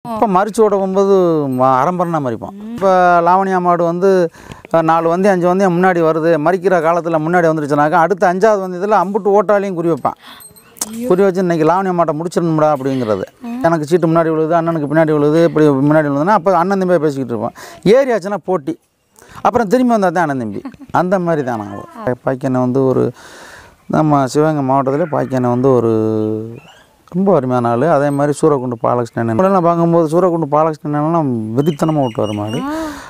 இப்போ மறிச்சு ஓட போகும்போது ம- அரம்பரனா மறிப்போம் இப்போ லாவணியா மாடு வந்து அஹ், நாலு வந்து அஞ்சு வந்து முன்னாடி வருது மறிக்கிற காலத்தில் முன்னாடி வந்துருச்சுனாக்கா அடுத்த அஞ்சாவது வந்து இதில் அம்புட்டு ஓட்டாலையும் குறி வைப்பான் குறி வச்சு இன்னைக்கு லாவணியா மாட்டை முடிச்சிடணும்டா அப்படிங்கிறது எனக்கு சீட்டு முன்னாடி விழுது அண்ணனுக்கு பின்னாடி விழுது இப்படி முன்னாடி விழுதுன்னா அப்போ அண்ணன் தம்பியாக பேசிக்கிட்டு இருப்போம் ஏரியாச்சுன்னா போட்டி அப்புறம் திரும்பி வந்தால் தான் அண்ணன் தம்பி அந்த மாதிரி தான் நாங்கள் பாய்க்கனை வந்து ஒரு நம்ம சிவகங்கை மாவட்டத்தில் பாய்க்கனை வந்து ஒரு ரொம்ப அருமையான ஆள் அதே மாதிரி சூரக்குண்டு பாலகிருஷ்ணன் இப்படிலாம் பார்க்கும்போது சூரக்குண்டு பாலகிருஷ்ணன்லாம் வெறித்தனமாக ஓட்டுவார் மாடு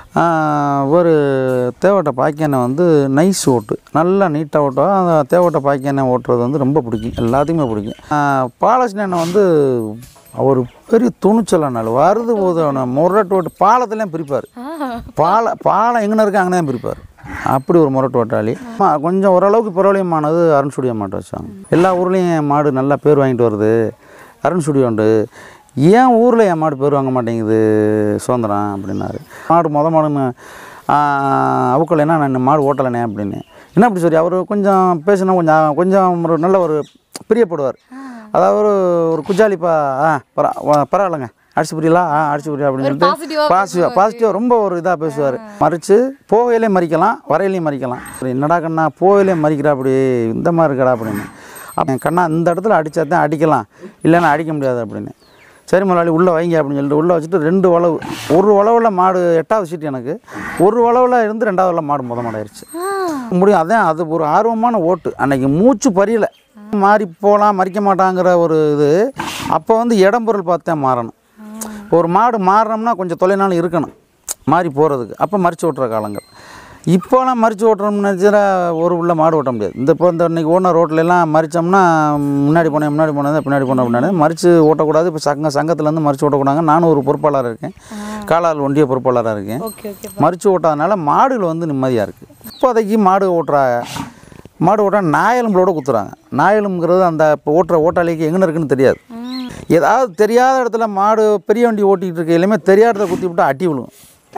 ஆஹ் ஒரு தேவட்டை பாய்க்கனை வந்து நைஸ் ஓட்டு நல்லா நீட்டாக ஓட்டுவா அந்த தேவட்டை பாய்க்கனை ஓட்டுறது வந்து ரொம்ப பிடிக்கும் எல்லாத்துக்குமே பிடிக்கும் ஆஹ் பாலகிருஷ்ணனை வந்து அவர் பெரிய துணிச்சலான ஆள் வருது போது அவனை முரட்டு ஓட்டு பாலத்துலேயும் பிரிப்பார் பாலை பாலம் எங்கே இருக்கா அங்கே தான் பிரிப்பார் அப்படி ஒரு முரட்டு ஓட்டாளி ஆமா, கொஞ்சம் ஓரளவுக்கு பரவலியமானது அருண் ஸ்டுடியோ மாட்டை வச்சாங்க எல்லா ஊர்லேயும் என் மாடு நல்லா பேர் வாங்கிட்டு வருது அருண் ஸ்டுடியோ உண்டு ஏன் ஊரில் என் மாடு பேர் வாங்க மாட்டேங்குது சுதந்திரம் அப்படின்னாரு மாடு மொத மாடுன்னு அவுக்கலைன்னா நான் இந்த மாடு ஓட்டலைனே அப்படின்னு என்ன அப்படி சொல்லி அவர் கொஞ்சம் பேசினா கொஞ்சம் கொஞ்சம் ஒரு நல்ல ஒரு பிரியப்படுவார் அதாவது ஒரு ஒரு குஜாலிப்பா ஆ பரா வா- பரவாயில்லைங்க அடிச்சு புரியலா ஆ அடிச்சு புரியல அப்படின்னு சொல்லிட்டு positive-ஆ பாசிட்டிவாக பாசிட்டிவாக ரொம்ப ஒரு இதாக பேசுவார் மறித்து போகையிலே மறிக்கலாம் வரையிலையும் மறிக்கலாம் சரி, என்னடா கண்ணா போகையிலே மறிக்கிறா அப்படி இந்த மாதிரி இருக்கடா அப்படின்னு அப்போ கண்ணா இந்த இடத்துல அடித்தா தான் அடிக்கலாம் இல்லைன்னா அடிக்க முடியாது அப்படின்னு சரி முதலாளி உள்ளே வைங்க அப்படின்னு சொல்லிட்டு உள்ளே வச்சுட்டு ரெண்டு உழவு ஒரு உழவுல மாடு எட்டாவது சீட்டு எனக்கு ஒரு உழவுல இருந்து ரெண்டாவதுல மாடு முத மாடாயிருச்சு முடியும் அதான் அது ஒரு ஆர்வமான ஓட்டு அன்னைக்கு மூச்சு பறியல மாறி போகலாம் மறிக்க மாட்டாங்கிற ஒரு இது அப்போ வந்து இடம் பொருள் பார்த்தேன் மாறணும் ஒரு மாடு மாறினோம்னா கொஞ்சம் தொலைநாள் இருக்கணும் மாறி போகிறதுக்கு அப்போ மறிச்சு ஓட்டுற காலங்கள் இப்போலாம் மறிச்சு ஓட்டுறோம்னு நினச்சா ஒரு உள்ள மாடு ஓட்ட முடியாது இந்த இப்போ இந்த இன்னைக்கு ஓடின ரோட்ல எல்லாம் மறிச்சோம்னா முன்னாடி போனேன் முன்னாடி போனது பின்னாடி போனேன் பின்னாடி மறிச்சு ஓட்டக்கூடாது இப்போ சங்க சங்கத்துலேருந்து மறிச்சு ஓட்டக்கூடாங்க நானும் ஒரு பொறுப்பாளராக இருக்கேன் காலால் ஒன்றிய பொறுப்பாளராக இருக்கேன் ஓகே ஓகே மறிச்சு ஓட்டாதனால மாடுகள் வந்து நிம்மதியாக இருக்குது இப்போதைக்கு மாடு ஓட்டுறா மாடு ஓட்ட நாயலும்பளோட குத்துறாங்க நாயலும்ங்கிறது அந்த இப்போ ஓட்டுற ஓட்டாளிக்கு எங்கே இருக்குன்னு தெரியாது ஏதாவது தெரியாத இடத்துல மாடு பெரிய வண்டி ஓட்டிகிட்டு இருக்கையிலுமே தெரியாத இடத்துல குத்தி விட்டா அட்டி விழுவும்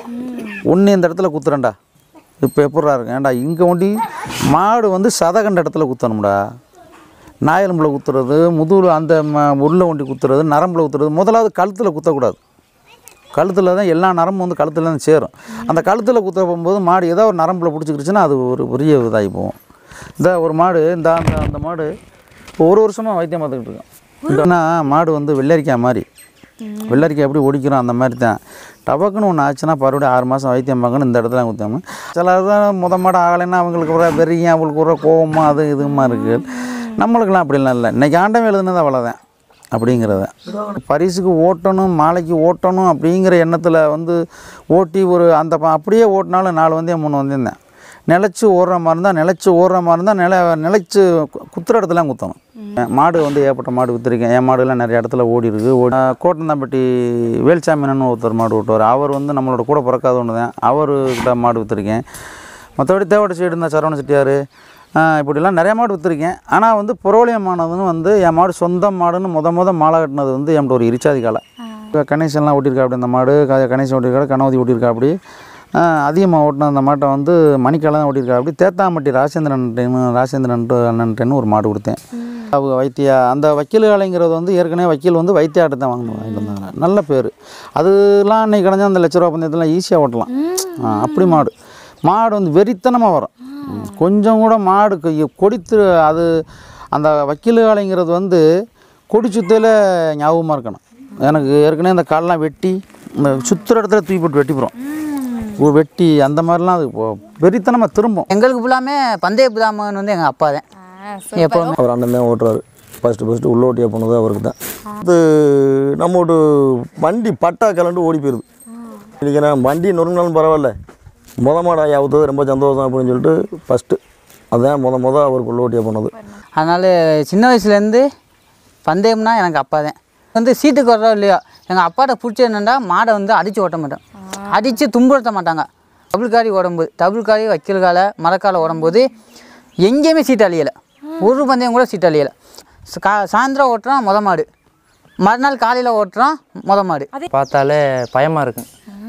ஒன்று இந்த இடத்துல குத்துறேன்டா இப்போ எப்பட்றா இருக்கு ஏன்டா இங்கே ஒண்டி மாடு வந்து சதகண்ட இடத்துல குத்தணும்டா நாயலும்பில் குத்துறது முதுகில் அந்த ம- உள்ள ஒண்டி குத்துறது நரம்பில் குத்துறது முதலாவது கழுத்தில் குத்தக்கூடாது கழுத்தில் தான் எல்லா நரம்பும் வந்து கழுத்தில் தான் சேரும் அந்த கழுத்தில் குத்த போகும்போது மாடு ஏதோ ஒரு நரம்பில் பிடிச்சிக்கிடுச்சுன்னா அது ஒரு பெரிய இதாகி போகும் இந்த ஒரு மாடு இந்த அந்த அந்த மாடு இப்போ ஒரு வருஷமாக வைத்தியம் பார்த்துக்கிட்டு இருக்கோம் இந்தனா மாடு வந்து வெள்ளரிக்காய் மாதிரி வெள்ளரிக்காய் எப்படி ஒடிக்கிறோம் அந்த மாதிரி தான் டபக்குன்னு ஒன்று ஆச்சுன்னா மறுபடியும் ஆறு மாதம் வைத்தியம் பார்க்கணும் இந்த இடத்துல குத்தாம சிலர் தான் முத மாடு ஆகலைன்னா அவங்களுக்கு ஒரு வெறியும் அவங்களுக்கு ஒரு கோவமாக அது இதுமா இருக்குது நம்மளுக்கெல்லாம் அப்படிலாம் இல்லை இன்றைக்கி ஆண்டம் எழுதுனது அவ்வளோதான் அப்படிங்கிறத பரிசுக்கு ஓட்டணும் மாலைக்கு ஓட்டணும் அப்படிங்கிற எண்ணத்தில் வந்து ஓட்டி ஒரு அந்த ப- அப்படியே ஓட்டினாலும் நாலு வந்தே மூணு வந்திருந்தேன் நிலச்சி ஓடுற மாதிரி இருந்தால் நிலச்சி ஓடுற மாதிரி இருந்தால் நில நிலச்சி கு- குத்துற இடத்துல குத்தணும் மாடு வந்து ஏற்பட்ட மாடு விற்றுருக்கேன் என் மாடுலாம் நிறைய இடத்துல ஓடி இருக்கு ஓடி ஆஹ் கோட்டந்தாம்பட்டி வேல்சாமின்னு ஒருத்தர் மாடு விட்டுவார் அவர் வந்து நம்மளோட கூட பிறக்காத ஒன்று தான் அவர்கிட்ட மாடு விற்றுருக்கேன் மற்றபடி தேவட்ட சைடு இருந்தால் சரவண செட்டியார் ஆஹ் இப்படிலாம் நிறைய மாடு விற்றுருக்கேன் ஆனால் வந்து புரோலியமானதுன்னு வந்து என் மாடு சொந்த மாடுன்னு முத முத மாலை கட்டினது வந்து என்கிட்ட ஒரு இரிச்சாதி காலை கணேசன்லாம் ஓட்டியிருக்கா அப்படி இந்த மாடு க- கணேசன் ஓட்டியிருக்கா கணவதி ஓட்டியிருக்கா அப்படி அதிகமாக ஓட்டின அந்த மாட்டை வந்து மணிக்கால தான் ஓட்டியிருக்கா அப்படி தேத்தாம்பட்டி ராசேந்திரன் ராசேந்திரன் அண்ணன்ட்டேன்னு ஒரு மாடு கொடுத்தேன் அவங்க வைத்தியா அந்த வக்கீல் காலைங்கிறது வந்து ஏற்கனவே வக்கீல் வந்து வைத்தியாட்ட தான் வாங்கணும் வாங்கிட்டு வந்தாங்க நல்ல பேர் அதெல்லாம் இன்னைக்கு கிடஞ்சா அந்த லட்ச ரூபா பந்தயத்தெல்லாம் ஈஸியாக ஓட்டலாம் ஆ, அப்படி மாடு மாடு வந்து வெறித்தனமாக வரும் ம், கொஞ்சம் கூட மாடு கொ- கொடித்து அது அந்த வக்கீல் காலைங்கிறது வந்து கொடி சுத்தையில் ஞாபகமாக இருக்கணும் எனக்கு ஏற்கனவே அந்த காலெலாம் வெட்டி இந்த சுற்றுற இடத்துல தூக்கி போட்டு வெட்டி போகிறோம் வெட்டி அந்த மாதிரிலாம் அது பொ- வெறித்தனமாக திரும்பும் எங்களுக்கு ஃபுல்லாமே பந்தய பிதாமகன் வந்து எங்கள் அப்பா தான் எப்போவுமே அவர் அண்ணன் தான் ஓட்டுறாரு ஃபஸ்ட்டு ஃபஸ்ட்டு உள்ள ஓட்டியாக போனது அவருக்கு தான் அது நம்ம ஒரு வண்டி பட்டா கலண்டு ஓடி போயிடுது இன்றைக்கி நான் வண்டி நொறுங்கினாலும் பரவாயில்ல முத மாடாக ஆகுது ரொம்ப சந்தோஷம் அப்படின்னு சொல்லிட்டு ஃபஸ்ட்டு அதுதான் முத முத அவருக்கு உள்ள ஓட்டியாக போனது அதனால் சின்ன வயசுலேருந்து பந்தயம்னா எனக்கு அப்பா தான் வந்து சீட்டுக்கு வர்றோம் இல்லையோ எங்கள் அப்பாட்ட பிடிச்ச என்னென்னா மாடை வந்து அடித்து ஓட்ட மாட்டோம் அடித்து துன்புறுத்த மாட்டாங்க டபுள் காரி ஓடும்போது டபுள் காரி வக்கீல் காலை மரக்கால ஓடும்போது எங்கேயுமே சீட்டு அழியலை ஒரு பந்தயம் கூட சீட்டு அழியலை கா சாயந்தரம் ஓட்டுறோம் முத மாடு மறுநாள் காலையில் ஓட்டுறோம் முத மாடு பார்த்தாலே பயமாக இருக்கும்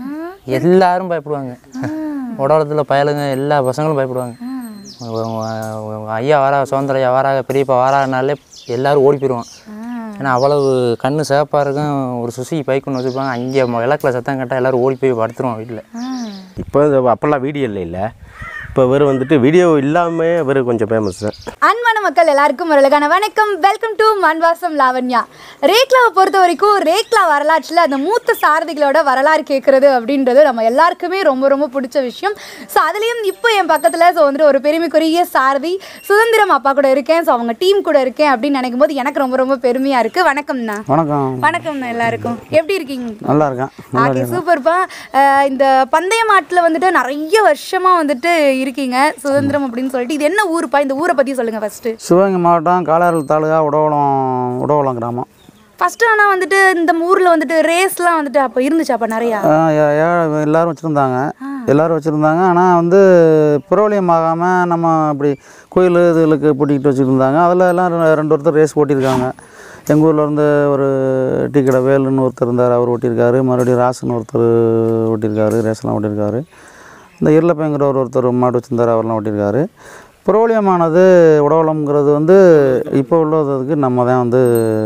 எல்லாரும் பயப்படுவாங்க உடலத்தில் பயலுங்க எல்லா பசங்களும் பயப்படுவாங்க உங்க- உங்க- உங்க ஐயா வாரா சுதந்திர ஐயா வாராக பெரியப்பா வாரானாலே எல்லாரும் ஓடி போயிடுவான் ஏன்னா அவ்வளவு கண்ணு சிவப்பாக இருக்கும் ஒரு சுசுகி பைக் ஒன்று வச்சுருப்பாங்க அங்கே விளக்கில் சத்தம் கேட்டால் எல்லோரும் ஓடி போய் படுத்துருவோம் வீட்டில் இப்போ இது அப்போல்லாம் வீடியோ இல்லை இல்லை இப்போ வெறும் வந்துட்டு வீடியோ இல்லாமல் வெறும் கொஞ்சம் ஃபேமஸ் அன்பான மக்கள் எல்லாருக்கும் ஒரு அழகான வணக்கம் வெல்கம் டு மண்வாசம் லாவண்யா ரேக்லாவை பொறுத்த வரைக்கும் ரேக்லா வரலாற்றில் அந்த மூத்த சாரதிகளோட வரலாறு கேட்குறது அப்படின்றது நம்ம எல்லாருக்குமே ரொம்ப ரொம்ப பிடிச்ச விஷயம் ஸோ அதுலேயும் இப்போ என் பக்கத்தில் ஸோ வந்துட்டு ஒரு பெருமைக்குரிய சாரதி சுதந்திரம் அப்பா கூட இருக்கேன் ஸோ அவங்க டீம் கூட இருக்கேன் அப்படின்னு நினைக்கும் போது எனக்கு ரொம்ப ரொம்ப பெருமையாக இருக்குது வணக்கம்ண்ணா வணக்கம் வணக்கம்ண்ணா எல்லாருக்கும் எப்படி இருக்கீங்க நல்லா இருக்கேன் ஓகே சூப்பர்ப்பா அஹ் இந்த பந்தய மாட்டில் வந்துட்டு நிறைய வருஷமாக வந்துட்டு இருக்கீங்க சுதந்திரம் அப்படின்னு சொல்லிட்டு இது என்ன ஊருப்பா இந்த ஊரை பற்றி சொல்லுங்கள் ஃபஸ்ட்டு சிவகங்கை மாவட்டம் காலாறுல் தாலுகா உடவளம் உடவளம் கிராமம் ஃபஸ்ட்டு ஆனால் வந்துட்டு இந்த ஊரில் வந்துட்டு ரேஸ்லாம் வந்துட்டு அப்போ இருந்துச்சு அப்போ நிறையா ஆஹ் ஏ- ஏ- எல்லாரும் வச்சுருந்தாங்க எல்லாரும் வச்சுருந்தாங்க ஆனால் வந்து புரோலியம் ஆகாமல் நம்ம அப்படி கோயில் இதுகளுக்கு பூட்டிக்கிட்டு வச்சுருந்தாங்க அதில் எல்லாம் ரெ- ரெண்டு ஒருத்தர் ரேஸ் ஓட்டியிருக்காங்க எங்கள் ஊரில் இருந்து ஒரு டீ கடை வேலுன்னு ஒருத்தர் இருந்தார் அவர் ஓட்டியிருக்காரு மறுபடியும் ராசுன்னு ஒருத்தர் ஓட்டியிருக்காரு ரேஸ்லாம் ஓட்டியிருக்காரு இந்த இருளப்பைங்கிற ஒரு ஒருத்தர் மாடு வச்சுருந்தார் அவர்லாம் ஓட்டியிருக்காரு புரோலியமானது உடவளம்ங்கிறது வந்து இப்போ உள்ளதுக்கு நம்ம தான் வந்து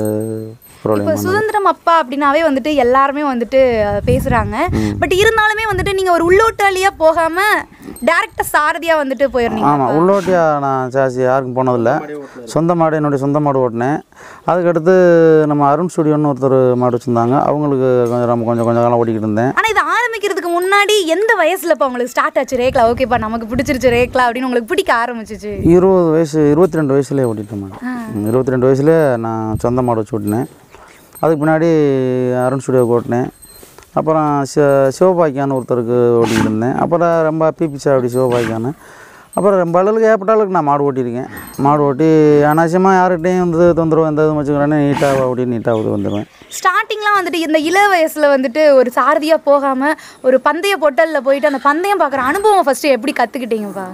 இப்போ புரோலியம் சுதந்திரம் அப்பா அப்படின்னாவே வந்துட்டு எல்லாருமே வந்துட்டு அஹ், பேசுறாங்க பட் இருந்தாலுமே வந்துட்டு நீங்க ஒரு உள்ளோட்டாளியாக போகாம டேரக்டா சாரதியா வந்துட்டு போயிருந்தீங்க ஆமாம் உள்ளோட்டியாக நான் சாசி யாருக்கும் போனதில்லை சொந்த மாடு என்னுடைய சொந்த மாடு ஓட்டினேன் அதுக்கடுத்து நம்ம அருண் ஸ்டுடியோன்னு ஒருத்தர் மாடு வச்சுருந்தாங்க அவங்களுக்கு கொஞ்சம் நம்ம கொஞ்சம் கொஞ்சம் காலம் ஓட்டிக்கிட்டு இருந்தேன் ஆனா இது ஆரம்பிக்கிறதுக்கு முன்னாடி எந்த வயசுல இப்போ உங்களுக்கு ஸ்டார்ட் ஆச்சு ரேக்லா ஓகேப்பா நமக்கு பிடிச்சிருச்சு ரேக்லா அப்படின்னு உங்களுக்கு பிடிக்க ஆரம்பிச்சிச்சு இருபது வயசு இருபத்தி ரெண்டு வயசுலேயே ஓட்டிட்டேன் மாடு ம், இருபத்தி ரெண்டு வயசுலேயே நான் சொந்த மாடு வச்சு ஓட்டினேன் அதுக்கு பின்னாடி அருண் ஸ்டுடியோவுக்கு ஓட்டினேன் அப்புறம் சிவ சிவபாக்கியான்னு ஒருத்தருக்கு ஓட்டிக்கிட்டு இருந்தேன் அப்புறம் ரொம்ப பிபிச்சா அப்படி சிவபாக்கியான்னு அப்புறம் ரொம்ப அளவுக்கு ஏற்பட்ட அளவுக்கு நான் மாடு ஓட்டியிருக்கேன் மாடு ஓட்டி அனாவசியமாக யார்கிட்டையும் வந்து தொந்தரவு எந்த இதுவும் வச்சுக்கிறேன்னு நீட்டாக ஓட்டி நீட்டாக வந்துடுவேன் ஸ்டார்டிங்லாம் வந்துட்டு இந்த இள வயசுல வந்துட்டு ஒரு சாரதியா போகாம ஒரு பந்தய பொட்டல்ல போயிட்டு அந்த பந்தயம் பார்க்குற அனுபவம் ஃபர்ஸ்ட் எப்படி கத்துக்கிட்டீங்கப்பா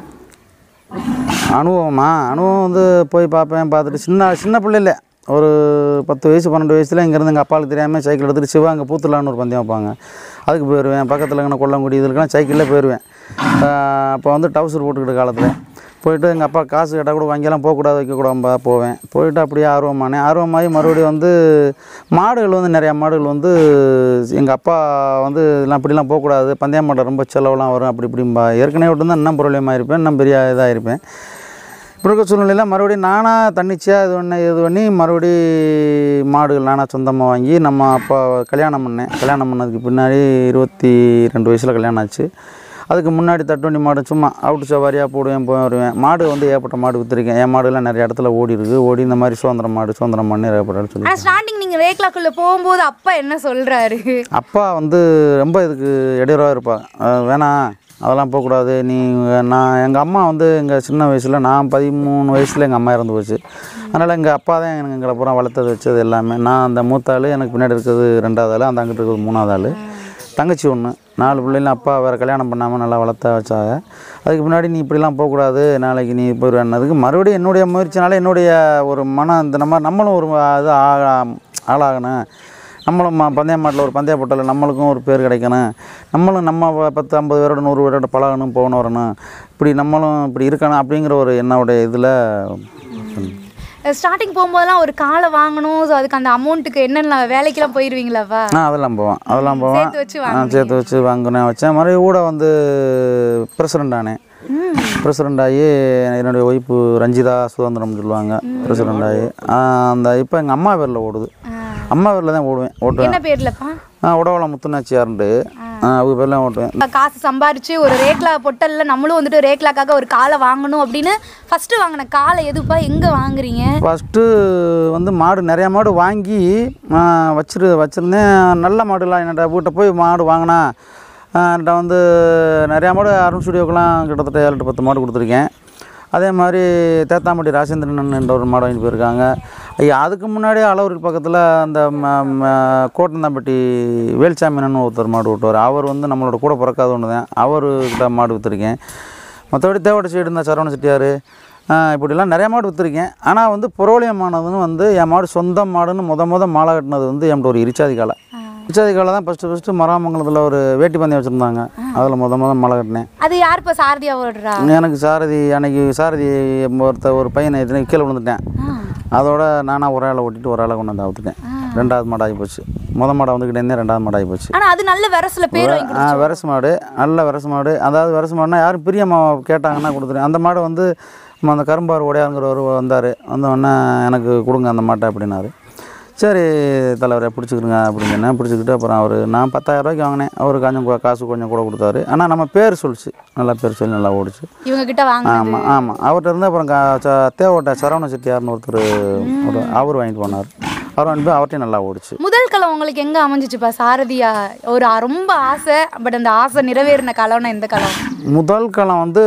அனுபவமா அனுபவம் வந்து போய் பார்ப்பேன் பார்த்துட்டு சின்ன சின்ன பிள்ளைல ஒரு பத்து வயசு பன்னெண்டு வயசில் இங்கேருந்து எங்கள் அப்பாவுக்கு தெரியாமல் சைக்கிள் எடுத்துகிட்டு சிவா அங்கே பூத்துலான்னு ஒரு பந்தயம் வைப்பாங்க அதுக்கு போயிடுவேன் பக்கத்தில் இருக்கிற கொல்லங்குடி இதுக்கெல்லாம் சைக்கிளில் போயிடுவேன் அப்போ வந்து டவுசர் போட்டுக்கிட்ட காலத்தில் போயிட்டு எங்கள் அப்பா காசு கேட்டால் கூட வாங்கியெல்லாம் போகக்கூடாது வைக்கக்கூடாதும்பா போவேன் போயிட்டு அப்படியே ஆர்வமானேன் ஆர்வமாகி மறுபடியும் வந்து மாடுகள் வந்து நிறையா மாடுகள் வந்து எங்கள் அப்பா வந்து இதெல்லாம் இப்படிலாம் போகக்கூடாது பந்தய மாடு ரொம்ப செலவுலாம் வரும் அப்படி இப்படிம்பா ஏற்கனவே விட்டு தான் இன்னும் ப்ராப்ளமாக இருப்பேன் இன்னும் பெரிய இதாக இருப்பேன் இப்படி இருக்க சூழ்நிலையில் மறுபடியும் நானாக தன்னிச்சையாக இது பண்ணி இது பண்ணி மறுபடி மாடுகள் நானாக சொந்தமாக வாங்கி நம்ம அப்பா கல்யாணம் பண்ணேன் கல்யாணம் பண்ணதுக்கு பின்னாடி இருபத்தி ரெண்டு வயசில் கல்யாணம் ஆச்சு அதுக்கு முன்னாடி தட்டுவண்டி மாடு சும்மா அவுட்டு சவாரியாக போடுவேன் போய் வருவேன் மாடு வந்து ஏகப்பட்ட மாடு விற்றுருக்கேன் என் மாடுலாம் நிறைய இடத்துல ஓடி இருக்கு ஓடி இந்த மாதிரி சுதந்திரம் மாடு சுதந்திரம் பண்ணி ஏகப்பட்ட இடத்துல ஆனா ஸ்டார்டிங் நீங்க ரேக்லாக்குள்ள போகும்போது அப்பா என்ன சொல்றாரு அப்பா வந்து ரொம்ப இதுக்கு இடையூறாக இருப்பாங்க அஹ் வேணாம் அதெல்லாம் போகக்கூடாது நீ நான் எங்கள் அம்மா வந்து எங்கள் சின்ன வயசில் நான் பதிமூணு வயசில் எங்கள் அம்மா இறந்து போச்சு அதனால் எங்கள் அப்பா தான் எனக்கு எங்களை பூரா வளர்த்தது வச்சது எல்லாமே நான் அந்த மூத்த ஆள் எனக்கு பின்னாடி இருக்கிறது ரெண்டாவது ஆள் அந்த அங்கிட்டு இருக்கிறது மூணாவது ஆள் தங்கச்சி ஒன்று நாலு பிள்ளைங்களும் அப்பா வேறு கல்யாணம் பண்ணாமல் நல்லா வளர்த்த வச்சாங்க அதுக்கு முன்னாடி நீ இப்படிலாம் போகக்கூடாது நாளைக்கு நீ போயிடுவேன்னதுக்கு மறுபடியும் என்னுடைய முயற்சினால என்னுடைய ஒரு மனம் இந்த நம்ம நம்மளும் ஒரு இது ஆ- ஆளாகணும் நம்மளும் ம- பந்தய மாட்டில் ஒரு பந்தய போட்டல நம்மளுக்கும் ஒரு பேர் கிடைக்கணும் நம்மளும் நம்ம ப- பத்து ஐம்பது பேரோட நூறு பேரோட பழகணும் போகணும் வரணும் இப்படி நம்மளும் இப்படி இருக்கணும் அப்படிங்கிற ஒரு என்னோடைய இதில் ஸ்டார்டிங் போகும்போதெல்லாம் ஒரு காலை வாங்கணும் ஸோ அதுக்கு அந்த அமௌண்ட்டுக்கு என்னென்ன வேலைக்கெல்லாம் போயிடுவீங்களாப்பா நான் அதெல்லாம் போவேன் அதெல்லாம் போவேன் சேர்த்து வச்சு ஆ, சேர்த்து வச்சு வாங்கினேன் வச்சேன் மறுபடியும் கூட வந்து பிரசிடெண்ட் ஆனேன் பிரசிடெண்ட் ஆகி என்னுடைய ஒய்ஃபு ரஞ்சிதா சுதந்திரம்னு சொல்லுவாங்க பிரசிடெண்ட் ஆகி ஆ, அந்த இப்போ எங்கள் அம்மா பேரில் ஓடுது அம்மா பேரில் தான் ஓடுவேன் ஓட்டுவேன் என்ன பேர்லப்பா ஆ உடவளம் முத்துநாச்சியாருண்டு ஆ, அவங்க பேர்லாம் ஓட்டுவேன் இப்ப காசு சம்பாரிச்சு ஒரு ரேக்லா பொட்டல்ல நம்மளும் வந்துட்டு ரேக்லாக்காக ஒரு காலை வாங்கணும் அப்படின்னு ஃபர்ஸ்ட் வாங்கின காலை எதுப்பா எங்க வாங்குறீங்க ஃபஸ்ட்டு வந்து மாடு நிறையா மாடு வாங்கி ஆ, வச்சிரு வச்சுருந்தேன் நல்ல மாடுலாம் என்னோட வீட்டை போய் மாடு வாங்கினா என்கிட்ட வந்து நிறையா மாடு அருண் ஸ்டுடியோக்கெலாம் கிட்டத்தட்ட ஏழு எட்டு பத்து மாடு கொடுத்துருக்கேன் அதே மாதிரி தேத்தாம்பட்டி ராசேந்திரன் என்ற ஒரு மாடு வாங்கிட்டு போயிருக்காங்க ஐயா அதுக்கு முன்னாடியே அளவூர் பக்கத்தில் அந்த ம- ம- கோட்டந்தாம்பட்டி வேல்சாமின்னு ஒருத்தர் மாடு ஓட்டுவார் அவர் வந்து நம்மளோட கூட பிறக்காத ஒன்று தான் அவர்கிட்ட மாடு விற்றுருக்கேன் மற்றபடி தேவட சைடு இருந்தால் சரவண செட்டியார் இப்படிலாம் நிறைய மாடு விற்றுருக்கேன் ஆனால் வந்து புரோலியமானதுன்னு வந்து என் மாடு சொந்த மாடுன்னு முத முத மாலை கட்டினது வந்து என்கிட்ட ஒரு இரிச்சாதி காலை இரிச்சாதி காலை தான் ஃபஸ்ட்டு ஃபஸ்ட்டு மராமங்கலத்தில் ஒரு வேட்டி பந்தயம் வச்சுருந்தாங்க அதில் முத முத மாலை கட்டினேன் அது யாருப்பா சாரதியா ஓடுறா எனக்கு சாரதி அன்னைக்கு சாரதி ஒருத்த ஒரு பையனை இத்தனை கீழே விழுந்துட்டேன் அதோட நானாக ஒரு ஆளை ஓட்டிட்டு ஒரு ஆளை கொண்டு வந்து அவுத்துட்டேன் ரெண்டாவது மாடு ஆகி போச்சு முத மாடை வந்துக்கிட்டே இருந்தேன் ரெண்டாவது மாடு ஆகி போச்சு ஆனா அது நல்ல விரசுல பேர் வாங்கி ஆ வெரசு மாடு நல்ல வெரசு மாடு அதாவது வெரசு மாடுனா யாரும் பிரியமா கேட்டாங்கன்னா கொடுத்துருவேன் அந்த மாடு வந்து நம்ம அந்த கரும்பார் உடையாங்கிறவர் வந்தார் வந்தோடனே எனக்கு கொடுங்க அந்த மாட்டை அப்படின்னாரு சரி தலைவரை பிடிச்சிக்கிறங்க அப்படின்னு சொன்னேன் பிடிச்சிக்கிட்டு அப்புறம் அவர் நான் பத்தாயிரம் ரூபாய்க்கு வாங்கினேன் அவர் கொஞ்சம் கொ- காசு கொஞ்சம் கூட கொடுத்தாரு ஆனால் நம்ம பேர் சொல்லிச்சு நல்லா பேர் சொல்லி நல்லா ஓடிச்சு இவங்க கிட்ட வாங்க ஆமாம் ஆமாம் அவர்கிட்ட இருந்து அப்புறம் கா- ச- தேவட்ட சரவண செட்டியார்னு ஒருத்தர் ஒரு அவர் வாங்கிட்டு போனார் அவர் வாங்கிட்டு போய் அவர்கிட்டையும் நல்லா ஓடிச்சு முதல் களம் உங்களுக்கு எங்க அமைஞ்சிச்சுப்பா சாரதியா ஒரு ஆ- ரொம்ப ஆசை பட் அந்த ஆசை நிறைவேறின களம்னா எந்த களம் முதல் காலம் வந்து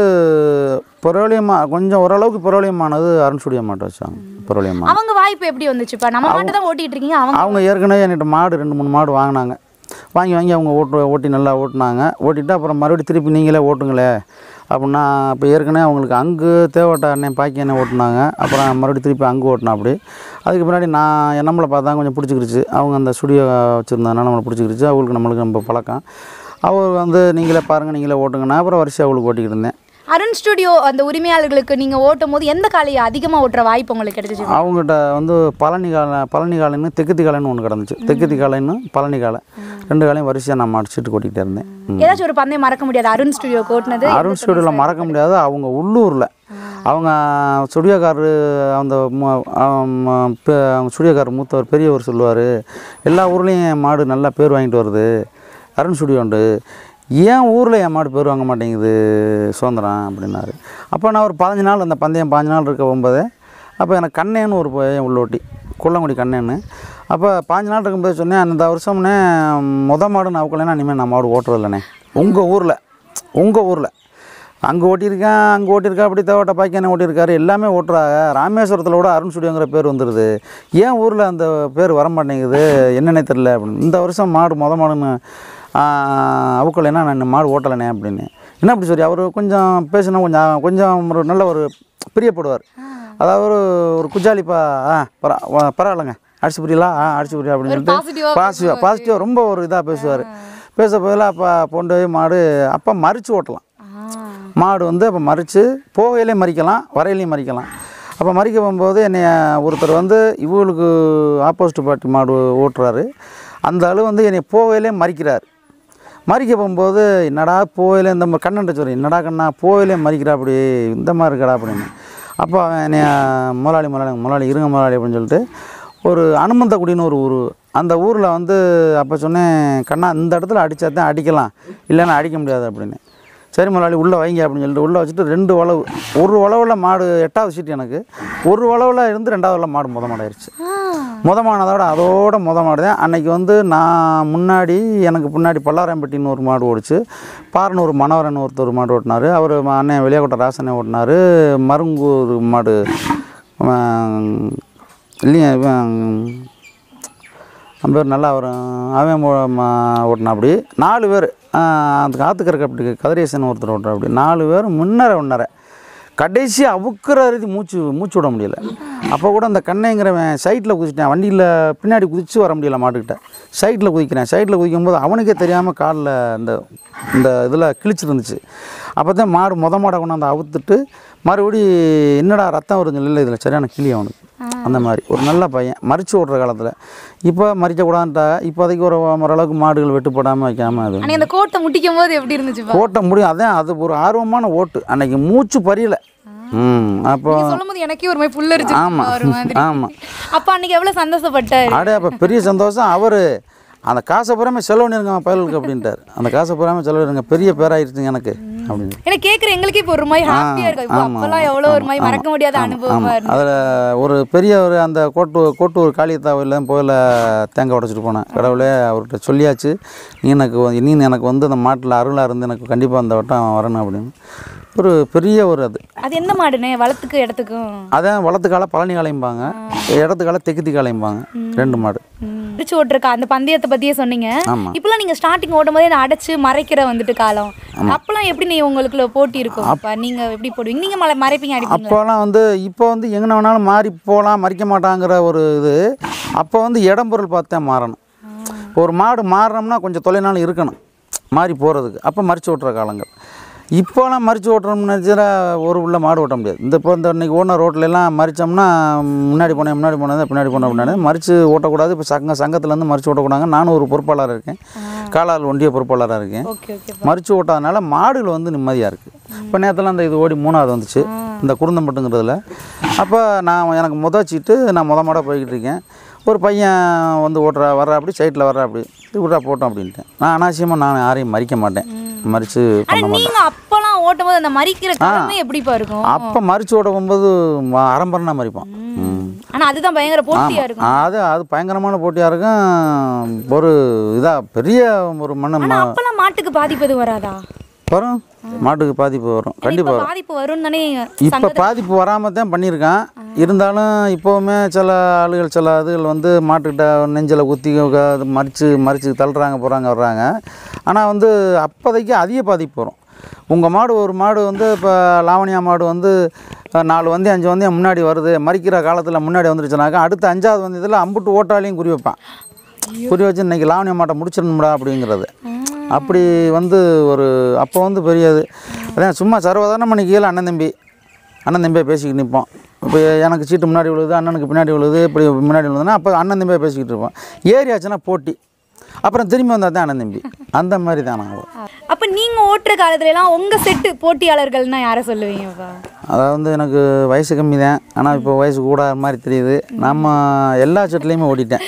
பெரோலியமாக கொஞ்சம் ஓரளவுக்கு பெரோலியமானது அருண் ஸ்டுடியோ மாட்டை வச்சாங்க பெரோலியமாக அவங்க வாய்ப்பு எப்படி வந்துச்சுப்பா நம்ம மட்டும் தான் ஓட்டிட்டு இருக்கீங்க அவங்க அவங்க ஏற்கனவே என்கிட்ட மாடு ரெண்டு மூணு மாடு வாங்கினாங்க வாங்கி வாங்கி அவங்க ஓட்டு ஓட்டி நல்லா ஓட்டினாங்க ஓட்டிட்டு அப்புறம் மறுபடியும் திருப்பி நீங்களே ஓட்டுங்களே அப்படின்னா இப்போ ஏற்கனவே அவங்களுக்கு அங்கு தேவட்ட அண்ணன் பாக்கி அண்ணன் ஓட்டினாங்க அப்புறம் மறுபடியும் திருப்பி அங்கு ஓட்டினா அப்படி அதுக்கு பின்னாடி நான் என் நம்மளை பார்த்தா கொஞ்சம் பிடிச்சிக்கிருச்சு அவங்க அந்த ஸ்டுடியோ வச்சுருந்ததுனால நம்மளை பிடிச்சிக்கிருச்சு அவங்களுக்கு நம்மளுக்கு நம்ம பழக்கம் அவர் வந்து நீங்களே பாருங்கள் நீங்களே ஓட்டுங்கண்ணா அப்புறம் வரிசையாக அவங்களுக்கு ஓட்டிக்கிட்டு இருந்தேன் அருண் ஸ்டுடியோ அந்த உரிமையாளர்களுக்கு நீங்க ஓட்டும் போது எந்த காளையை அதிகமா ஓட்டுற வாய்ப்பு உங்களுக்கு கிடைச்சிச்சு அவங்ககிட்ட வந்து பழனி காலை பழனி காலைன்னு தெக்குத்தி காலைன்னு ஒன்று கிடந்துச்சு தெக்குத்தி காலைன்னு பழனி காலை ரெண்டு காலையும் வரிசையாக நான் அடிச்சுட்டு கொட்டிக்கிட்டே இருந்தேன் ம். ஏதாச்சும் ஒரு பந்தயம் மறக்க முடியாது அருண் ஸ்டுடியோ ஓட்டுனது அருண் ஸ்டுடியோவில் மறக்க முடியாது அவங்க உள்ளூரில் அவங்க ஸ்டுடியோக்காரரு அந்த மு- ஆம், பெ- அவங்க ஸ்டுடியோக்காரர் மூத்தவர் பெரியவர் சொல்லுவார் எல்லா ஊர்லேயும் என் மாடு நல்லா பேர் வாங்கிட்டு வருது அருண் ஸ்டுடியோண்டு ஏன் ஊரில் என் மாடு பேர் வாங்க மாட்டேங்குது சுதந்திரம் அப்படின்னாரு அப்போ நான் ஒரு பதினஞ்சு நாள் அந்த பந்தயம் பாஞ்சு நாள் இருக்க போகும்போது அப்போ எனக்கு கண்ணேன்னு ஒரு பையன் உள்ளோட்டி கொல்லங்குடி கண்ணேன்னு அப்போ பாஞ்சு நாள் இருக்கும்போது சொன்னேன் அந்த வருஷம்னே முத மாடு நான் அவுக்கலைன்னா இனிமேல் நான் மாடு ஓட்டுறதில்லண்ணே உங்கள் ஊரில் உங்கள் ஊரில் அங்கே ஓட்டியிருக்கேன் அங்கே ஓட்டியிருக்கேன் அப்படி தேவட்ட பாக்கியானே ஓட்டியிருக்காரு எல்லாமே ஓட்டுறாங்க ராமேஸ்வரத்தில் கூட அருண் ஸ்டுடியோங்கிற பேர் வந்துடுது ஏன் ஊரில் அந்த பேர் வர மாட்டேங்குது என்னன்னே தெரில அப்படின்னு இந்த வருஷம் மாடு மொத மாடுன்னு அவுக்கலைன்னா நான் இந்த மாடு ஓட்டலைனே அப்படின்னு என்ன அப்படி சொல்லி அவர் கொஞ்சம் பேசினா கொஞ்சம் கொஞ்சம் ஒரு நல்ல ஒரு பிரியப்படுவார் அதாவது ஒரு ஒரு குஜாலிப்பா ஆ பரா வா- பரவாயில்லைங்க அடிச்சு புரியலா ஆ அடிச்சு புரியல அப்படின்னு positive-ஆ சொல்லிட்டு பாசிட்டிவாக பாசிட்டிவாக ரொம்ப ஒரு இதாக பேசுவார் பேச போதில் அப்போ கொண்டு போய் மாடு அப்போ மறித்து ஓட்டலாம் மாடு வந்து அப்போ மறித்து போகையிலே மறிக்கலாம் வரையிலையும் மறிக்கலாம் அப்போ மறிக்க போகும்போது என்னை ஒருத்தர் வந்து இவங்களுக்கு ஆப்போசிட் பார்ட்டி மாடு ஓட்டுறாரு அந்த ஆளு வந்து என்னை போகையிலே மறிக்கிறார் மறிக்க போகும்போது என்னடா போயில இந்த மாதிரி கண்ணன்ட்ட சொல்லி என்னடா கண்ணா போயிலே மறிக்கிறா அப்படி இந்த மாதிரி இருக்கடா அப்படின்னு அப்போ அவன் என்னைய முதலாளி முதலாளி முதலாளி இருங்க முதலாளி அப்படின்னு சொல்லிட்டு ஒரு அனுமந்தக்குடின்னு ஒரு ஊர் அந்த ஊரில் வந்து அப்போ சொன்னேன் கண்ணா இந்த இடத்துல அடித்தா தான் அடிக்கலாம் இல்லைன்னா அடிக்க முடியாது அப்படின்னு சரி முதலாளி உள்ளே வைங்க அப்படின்னு சொல்லிட்டு உள்ளே வச்சுட்டு ரெண்டு உழவு ஒரு உழவுல மாடு எட்டாவது சீட்டு எனக்கு ஒரு உழவுல இருந்து ரெண்டாவது உள்ள மாடு முத மாடாயிருச்சு முத மானதோட அதோட முத மாடு தான் அன்னைக்கு வந்து நான் முன்னாடி எனக்கு முன்னாடி பல்லாரம்பட்டின்னு ஒரு மாடு ஓடிச்சு பாரனூர் மனோரன் ஒருத்தர் மாடு ஓட்டினார் அவர் அண்ணன் வெளியாக்கோட்டை ராசனே ஓட்டினார் மருங்கூர் மாடு அவன் இல்லையா இவன் அவன் பேர் நல்லா வரும் அவன் மு- ம- ஓட்டினா அப்படி நாலு பேர் அந்த காத்துக்கறக்கு அப்படி கதிரேசன் ஒருத்தர் ஓட்டுற அப்படி நாலு பேர் முன்னர ஒன்னரை கடைசி அவுக்குற அறுதி மூச்சு மூச்சு விட முடியல அப்போ கூட அந்த கண்ணைங்கிறவன் சைட்டில் குதிச்சிட்டேன் வண்டியில் பின்னாடி குதிச்சு வர முடியல மாட்டுக்கிட்ட சைட்டில் குதிக்கிறேன் சைட்டில் குதிக்கும்போது அவனுக்கே தெரியாமல் காலில் இந்த இந்த இதில் கிழிச்சிருந்துச்சு அப்போ தான் மாடு மொத மாடை கொண்டாந்து அவுத்துட்டு மறுபடி என்னடா ரத்தம் வருது இல்லை இதில் சரியான கிளி அவனுக்கு அந்த மாதிரி ஒரு நல்ல பையன் மறிச்சு ஓடுற காலத்தில் இப்போ மறிக்கக்கூடாதுன்ட்டா இப்போதைக்கு ஒரு ஓரளவுக்கு மாடுகள் வெட்டுப்படாமல் வைக்காமல் அது அன்னைக்கு அந்த கோட்டை முட்டிக்கும் போது எப்படி இருந்துச்சுப்பா ஓட்ட முடியும் அதான் அது ஒரு ஆர்வமான ஓட்டு அன்னைக்கு மூச்சு பரியல ம் அப்போ நீங்க சொல்லும் போது எனக்கே ஒரு மாதிரி புல்லரிச்சு ஆமா. ஒரு மாதிரி ஆமா. அப்ப அன்னைக்கு எவ்வளவு சந்தோஷப்பட்டாரு அடே அப்போ பெரிய சந்தோஷம் அவர் அந்த காசை பூராமே செலவு பண்ணிருங்க பயலுக்கு அப்படின்ட்டார் அந்த காசை பூராமே செலவு பண்ணிருங்க பெரிய பேராயிருச்சுங்க எனக்கு அப்படின்னு எனக்கு கேக்குற எங்களுக்கே இப்போ ஒரு மாதிரி ஹாப்பியா இருக்கு இப்போ ஆமா, அப்பெல்லாம் எவ்வளவு ஒரு மாதிரி மறக்க முடியாத அனுபவமா இருந்துச்சு அதில் ஒரு பெரிய ஒரு அந்த கோட்டு கோட்டூர் காளியத்தாவில் போயில தேங்காய் உடைச்சிட்டு போனேன் கடவுளே அவர்கிட்ட சொல்லியாச்சு நீ எனக்கு வந்து- நீ எனக்கு வந்து அந்த மாட்டில் அருளாக இருந்து எனக்கு கண்டிப்பாக அந்த வட்டம் வரணும் அப்படின்னு ஒரு பெரிய ஒரு அது அது எந்த மாடுனே வளத்துக்கு இடத்துக்கும் அதான் வளத்துக்கால பழனி காலையும்பாங்க இடத்துக்கால தெக்குத்தி காலையும்பாங்க ரெண்டு மாடு பிடிச்சு ஓட்டுருக்கா அந்த பந்தயத்தை பத்தியே சொன்னீங்க ஆமா. இப்பெல்லாம் நீங்க ஸ்டார்டிங் ஓடும் போதே நான் அடைச்சு மறைக்கிற வந்துட்டு காலம் அப்பெல்லாம் எப்படி நீ உங்களுக்குள்ள போட்டி இருக்கும் அப்ப நீங்க எப்படி போடுவீங்க நீங்க மலை மறைப்பீங்க அடிப்பீங்க அப்போலாம் வந்து இப்போ வந்து எங்கே வேணாலும் மாறி போகலாம் மறிக்க மாட்டாங்கிற ஒரு இது அப்போ வந்து இடம் பொருள் பார்த்தேன் மாறணும் ஒரு மாடு மாறினோம்னா கொஞ்சம் தொலைநாள் இருக்கணும் மாறி போகிறதுக்கு அப்போ மறிச்சு ஓட்டுற காலங்கள் இப்போலாம் மறித்து ஓட்டுறோம்னு நினச்சா ஒரு உள்ள மாடு ஓட்ட முடியாது இந்த இப்போ இந்த இன்னைக்கு ஓடின ரோட்ல எல்லாம் மறிச்சோம்னா முன்னாடி போனேன் முன்னாடி போனது பின்னாடி போனேன் பின்னாடி மறித்து ஓட்டக்கூடாது இப்போ சங்க சங்கத்துலேருந்து மறித்து ஓட்டக்கூடாங்க நானும் ஒரு பொறுப்பாளராக இருக்கேன் காலால் ஒன்றிய பொறுப்பாளராக இருக்கேன் ஓகே ஓகே மறித்து ஓட்டாதனால மாடுகள் வந்து நிம்மதியாக இருக்குது இப்போ நேரத்தில் அந்த இது ஓடி மூணாவது வந்துச்சு இந்த குருந்தம்பட்டுங்கிறதுல அப்போ நான் எனக்கு முத சீட்டு நான் முத மாட போய்கிட்டு இருக்கேன் ஒரு பையன் வந்து ஓட்டுறா வர்றா அப்படி சைட்டில் வர்றா அப்படி இது விட்றா போட்டோம் அப்படின்ட்டு நான் அனாவசியமாக நான் யாரையும் மறிக்க மாட்டேன் மறித்து ஆனா பண்ண மாட்டேன் நீங்க அப்பெல்லாம் ஓட்டும் போது அந்த மறிக்கிற கடமை எப்படிப்பா இருக்கும் அப்போ மறித்து ஓட போகும்போது ம- அரம்பரனா மறிப்போம் ம். ஆனா அதுதான் பயங்கர போட்டியா இருக்கும் அது அது பயங்கரமான போட்டியாக இருக்கும் ஒரு இதாக பெரிய ஒரு மண்ணு ஆனா அப்பெல்லாம் மாட்டுக்கு பாதிப்பு எதுவும் வராதா வரும் மாட்டுக்கு பாதிப்பு வரும் இப்ப கண்டிப்பாக வரும் பாதிப்பு வரும்னு தானே இப்போ பாதிப்பு வராமல் தான் பண்ணியிருக்கான் இருந்தாலும் இப்போவுமே சில ஆளுகள் சில இதுகள் வந்து மாட்டுக்கிட்ட நெஞ்சில் குத்தி க- அது மறித்து மறித்து தள்ளுறாங்க போகிறாங்க வர்றாங்க ஆனால் வந்து அப்போதைக்கு அதிக பாதிப்பு வரும் உங்கள் மாடு ஒரு மாடு வந்து இப்போ லாவணியா மாடு வந்து அஹ், நாலு வந்து அஞ்சு வந்து முன்னாடி வருது மறிக்கிற காலத்தில் முன்னாடி வந்துருச்சுனாக்கா அடுத்த அஞ்சாவது வந்து இதில் அம்புட்டு ஓட்டாலையும் குறி வைப்பான் குறி வச்சு இன்னைக்கு லாவணியா மாட்டை முடிச்சிடணும்டா அப்படிங்கிறது அப்படி வந்து ஒரு அப்போ வந்து பெரியது அதான் சும்மா சர்வதாரணம் பண்ணி கீழே அண்ணன் தம்பி அண்ணன் தம்பியாக பேசிக்கிட்டு நிற்போம் இப்போ எனக்கு சீட்டு முன்னாடி விழுது அண்ணனுக்கு பின்னாடி விழுது இப்படி முன்னாடி விழுதுன்னா அப்போ அண்ணன் தம்பியாக பேசிக்கிட்டு இருப்போம் ஏரியாச்சுன்னா போட்டி அப்புறம் திரும்பி வந்தால் தான் அண்ணன் தம்பி அந்த மாதிரி தான் நாங்கள் அப்ப நீங்க ஓட்டுற காலத்துல எல்லாம் உங்க செட்டு போட்டியாளர்கள்னா யாரை சொல்லுவீங்கப்பா அதாவது வந்து எனக்கு வயசு கம்மி தான் ஆனால் இப்போ வயசு கூட மாதிரி தெரியுது நம்ம எல்லா செட்லேயுமே ஓட்டிட்டேன்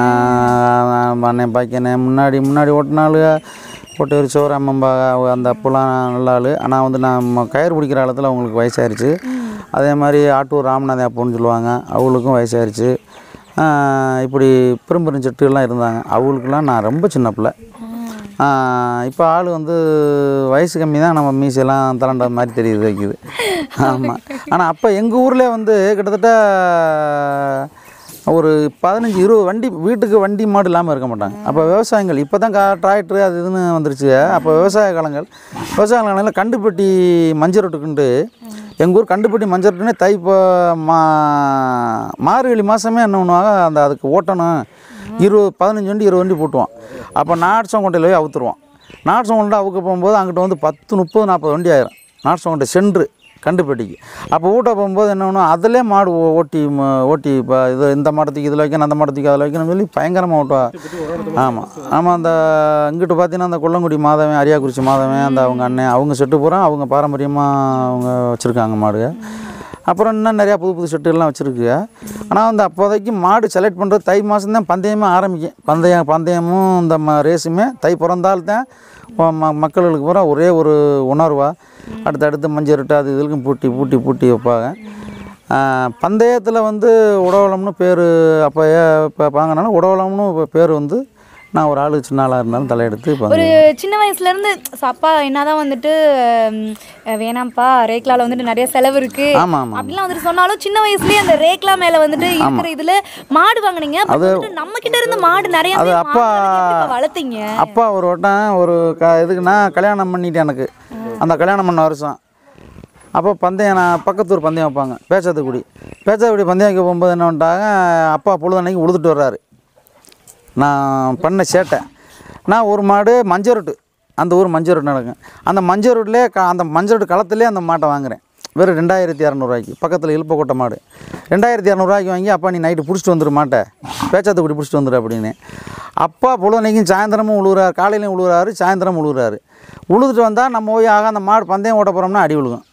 ஆஹ் அண்ணன் பாக்கியண்ணே முன்னாடி முன்னாடி ஓட்டினாலும் போட்டு ஒரு சோறு அம்மம்பா அவங்க அந்த அப்போலாம் நல்ல ஆள் ஆனால் வந்து நான் கயிறு பிடிக்கிற காலத்தில் அவங்களுக்கு வயசாயிருச்சு அதே மாதிரி ஆட்டூர் ராமநாதன் அப்போன்னு சொல்லுவாங்க அவங்களுக்கும் வயசாயிருச்சு ஆஹ் இப்படி பெரும்பெரும் செட்டுகள்லாம் இருந்தாங்க அவங்களுக்குலாம் நான் ரொம்ப சின்ன பிள்ளை இப்போ ஆள் வந்து வயசு கம்மி தான் நம்ம மீசையெல்லாம் தலண்ட மாதிரி தெரியுது வைக்குது ஆமாம் ஆனால் அப்போ எங்கள் ஊரில் வந்து கிட்டத்தட்ட ஒரு பதினஞ்சு இருபது வண்டி வீட்டுக்கு வண்டி மாடு இல்லாமல் இருக்க மாட்டாங்க அப்போ விவசாயங்கள் இப்போ தான் கா டிராக்டரு அது இதுன்னு வந்துருச்சு அப்போ விவசாய காலங்கள் விவசாய காலங்களில் கண்டுப்பட்டி மஞ்சரொட்டுக்குண்டு எங்கள் ஊர் கண்டுப்பட்டி மஞ்சரொட்டுனே தை இப்போ மா மார்கழி மாதமே என்ன பண்ணுவாங்க அந்த அதுக்கு ஓட்டணும் இருபது பதினஞ்சு வண்டி இருபது வண்டி போட்டுவான் அப்போ நாட்சங்கொண்டையில் போய் அவுத்துருவான் நாட்சங்கொண்டை அவுக்க போகும்போது அங்கிட்ட வந்து பத்து முப்பது நாற்பது வண்டி ஆயிரும் நாட்சங்கொண்டை சென்று கண்டுப்பட்டிக்கு அப்போ ஊட்ட போகும்போது என்ன பண்ணுவோம் அதிலே மாடு ஓ- ஓட்டி ம- ஓட்டி இப்போ இது இந்த மாடத்துக்கு இதில் வைக்கணும் அந்த மாடத்துக்கு அதில் வைக்கணும்னு சொல்லி பயங்கரமாக ஓட்டுவா ஆமாம் ஆமாம் அந்த இங்கிட்டு பார்த்தீங்கன்னா அந்த கொல்லங்குடி மாதவன் அரியாக்குறிச்சி மாதவன் அந்த அவங்க அண்ணன் அவங்க செட்டு பூரா அவங்க பாரம்பரியமாக அவங்க வச்சுருக்காங்க மாடுக அப்புறம் இன்னும் நிறையா புது புது செட்டுகள்லாம் வச்சுருக்கு ஆனால் வந்து அப்போதைக்கு மாடு செலக்ட் பண்ணுறது தை மாதம் தான் பந்தயமே ஆரம்பிக்கும் பந்தயம் பந்தயமும் இந்த ம ரேஸுமே தை பிறந்தால்தான் ம- ம- மக்களுக்கு பூரா ஒரே ஒரு உணர்வா அடுத்து அடுத்து மஞ்சள் அது இதுக்கும் பூட்டி பூட்டி பூட்டி வைப்பாங்க பந்தயத்தில் வந்து உடவளம்னு பேர் அப்போ இப்போ வாங்கினாலும் உடவளம்னு பேர் வந்து நான் ஒரு ஆளு சின்ன ஆளாக இருந்தாலும் தலையெடுத்து இப்போ ஒரு சின்ன வயசுல இருந்து ச, அப்பா என்னதான் வந்துட்டு ம், வேணாம்ப்பா ரேக்லால வந்துட்டு நிறைய செலவு இருக்கு ஆமாம் ஆமாம் அப்படிலாம் வந்துட்டு சொன்னாலும் சின்ன வயசுலயே அந்த ரேக்லா மேல வந்துட்டு இருக்கிற இதுல மாடு வாங்குனீங்க but வந்துட்டு நம்ம கிட்ட இருந்து மாடு நிறைய அது அப்பா- வளர்த்தீங்க அப்பா ஒரு வட்டம் ஒரு க இதுக்குன்னா கல்யாணம் பண்ணிட்டேன் எனக்கு அந்த கல்யாணம் பண்ண வருஷம் அப்போ பந்தயம் நான் பக்கத்தூர் பந்தயம் வைப்பாங்க பேச்சாத்துக்குடி பேச்சாத்துக்குடி பந்தயம் வைக்க போகும்போது என்ன பண்ணிட்டாங்க அப்பா பொழுதன்னைக்கு உழுதுட்டு வர்றாரு நான் பண்ண சேட்டை நான் ஒரு மாடு மஞ்சரோட்டு அந்த ஊர் மஞ்சரோட்டு நடக்கும் அந்த மஞ்சரோட்டிலே க அந்த மஞ்சரோட்டு களத்துலேயே அந்த மாட்டை வாங்குறேன் வெறும் ரெண்டாயிரத்தி இரநூறுவாய்க்கு பக்கத்தில் இழுப்பக்கோட்டை மாடு ரெண்டாயிரத்தி இரநூறுவாய்க்கு வாங்கி அப்பா நீ நைட்டு பிடிச்சிட்டு வந்துரு மாட்டை பேச்சாத்துக்குடி பிடிச்சிட்டு வந்துரு அப்படின்னு அப்பா பொழுதனைக்கும் சாயந்தரமும் உழுவுறாரு காலையிலையும் உழுவுறாரு சாயந்தரம் உழுவுறாரு உழுதுட்டு வந்தால் நம்ம போய் ஆக அந்த மாடு பந்தயம் ஓட்ட போகிறோம்னா அடி விழுகும்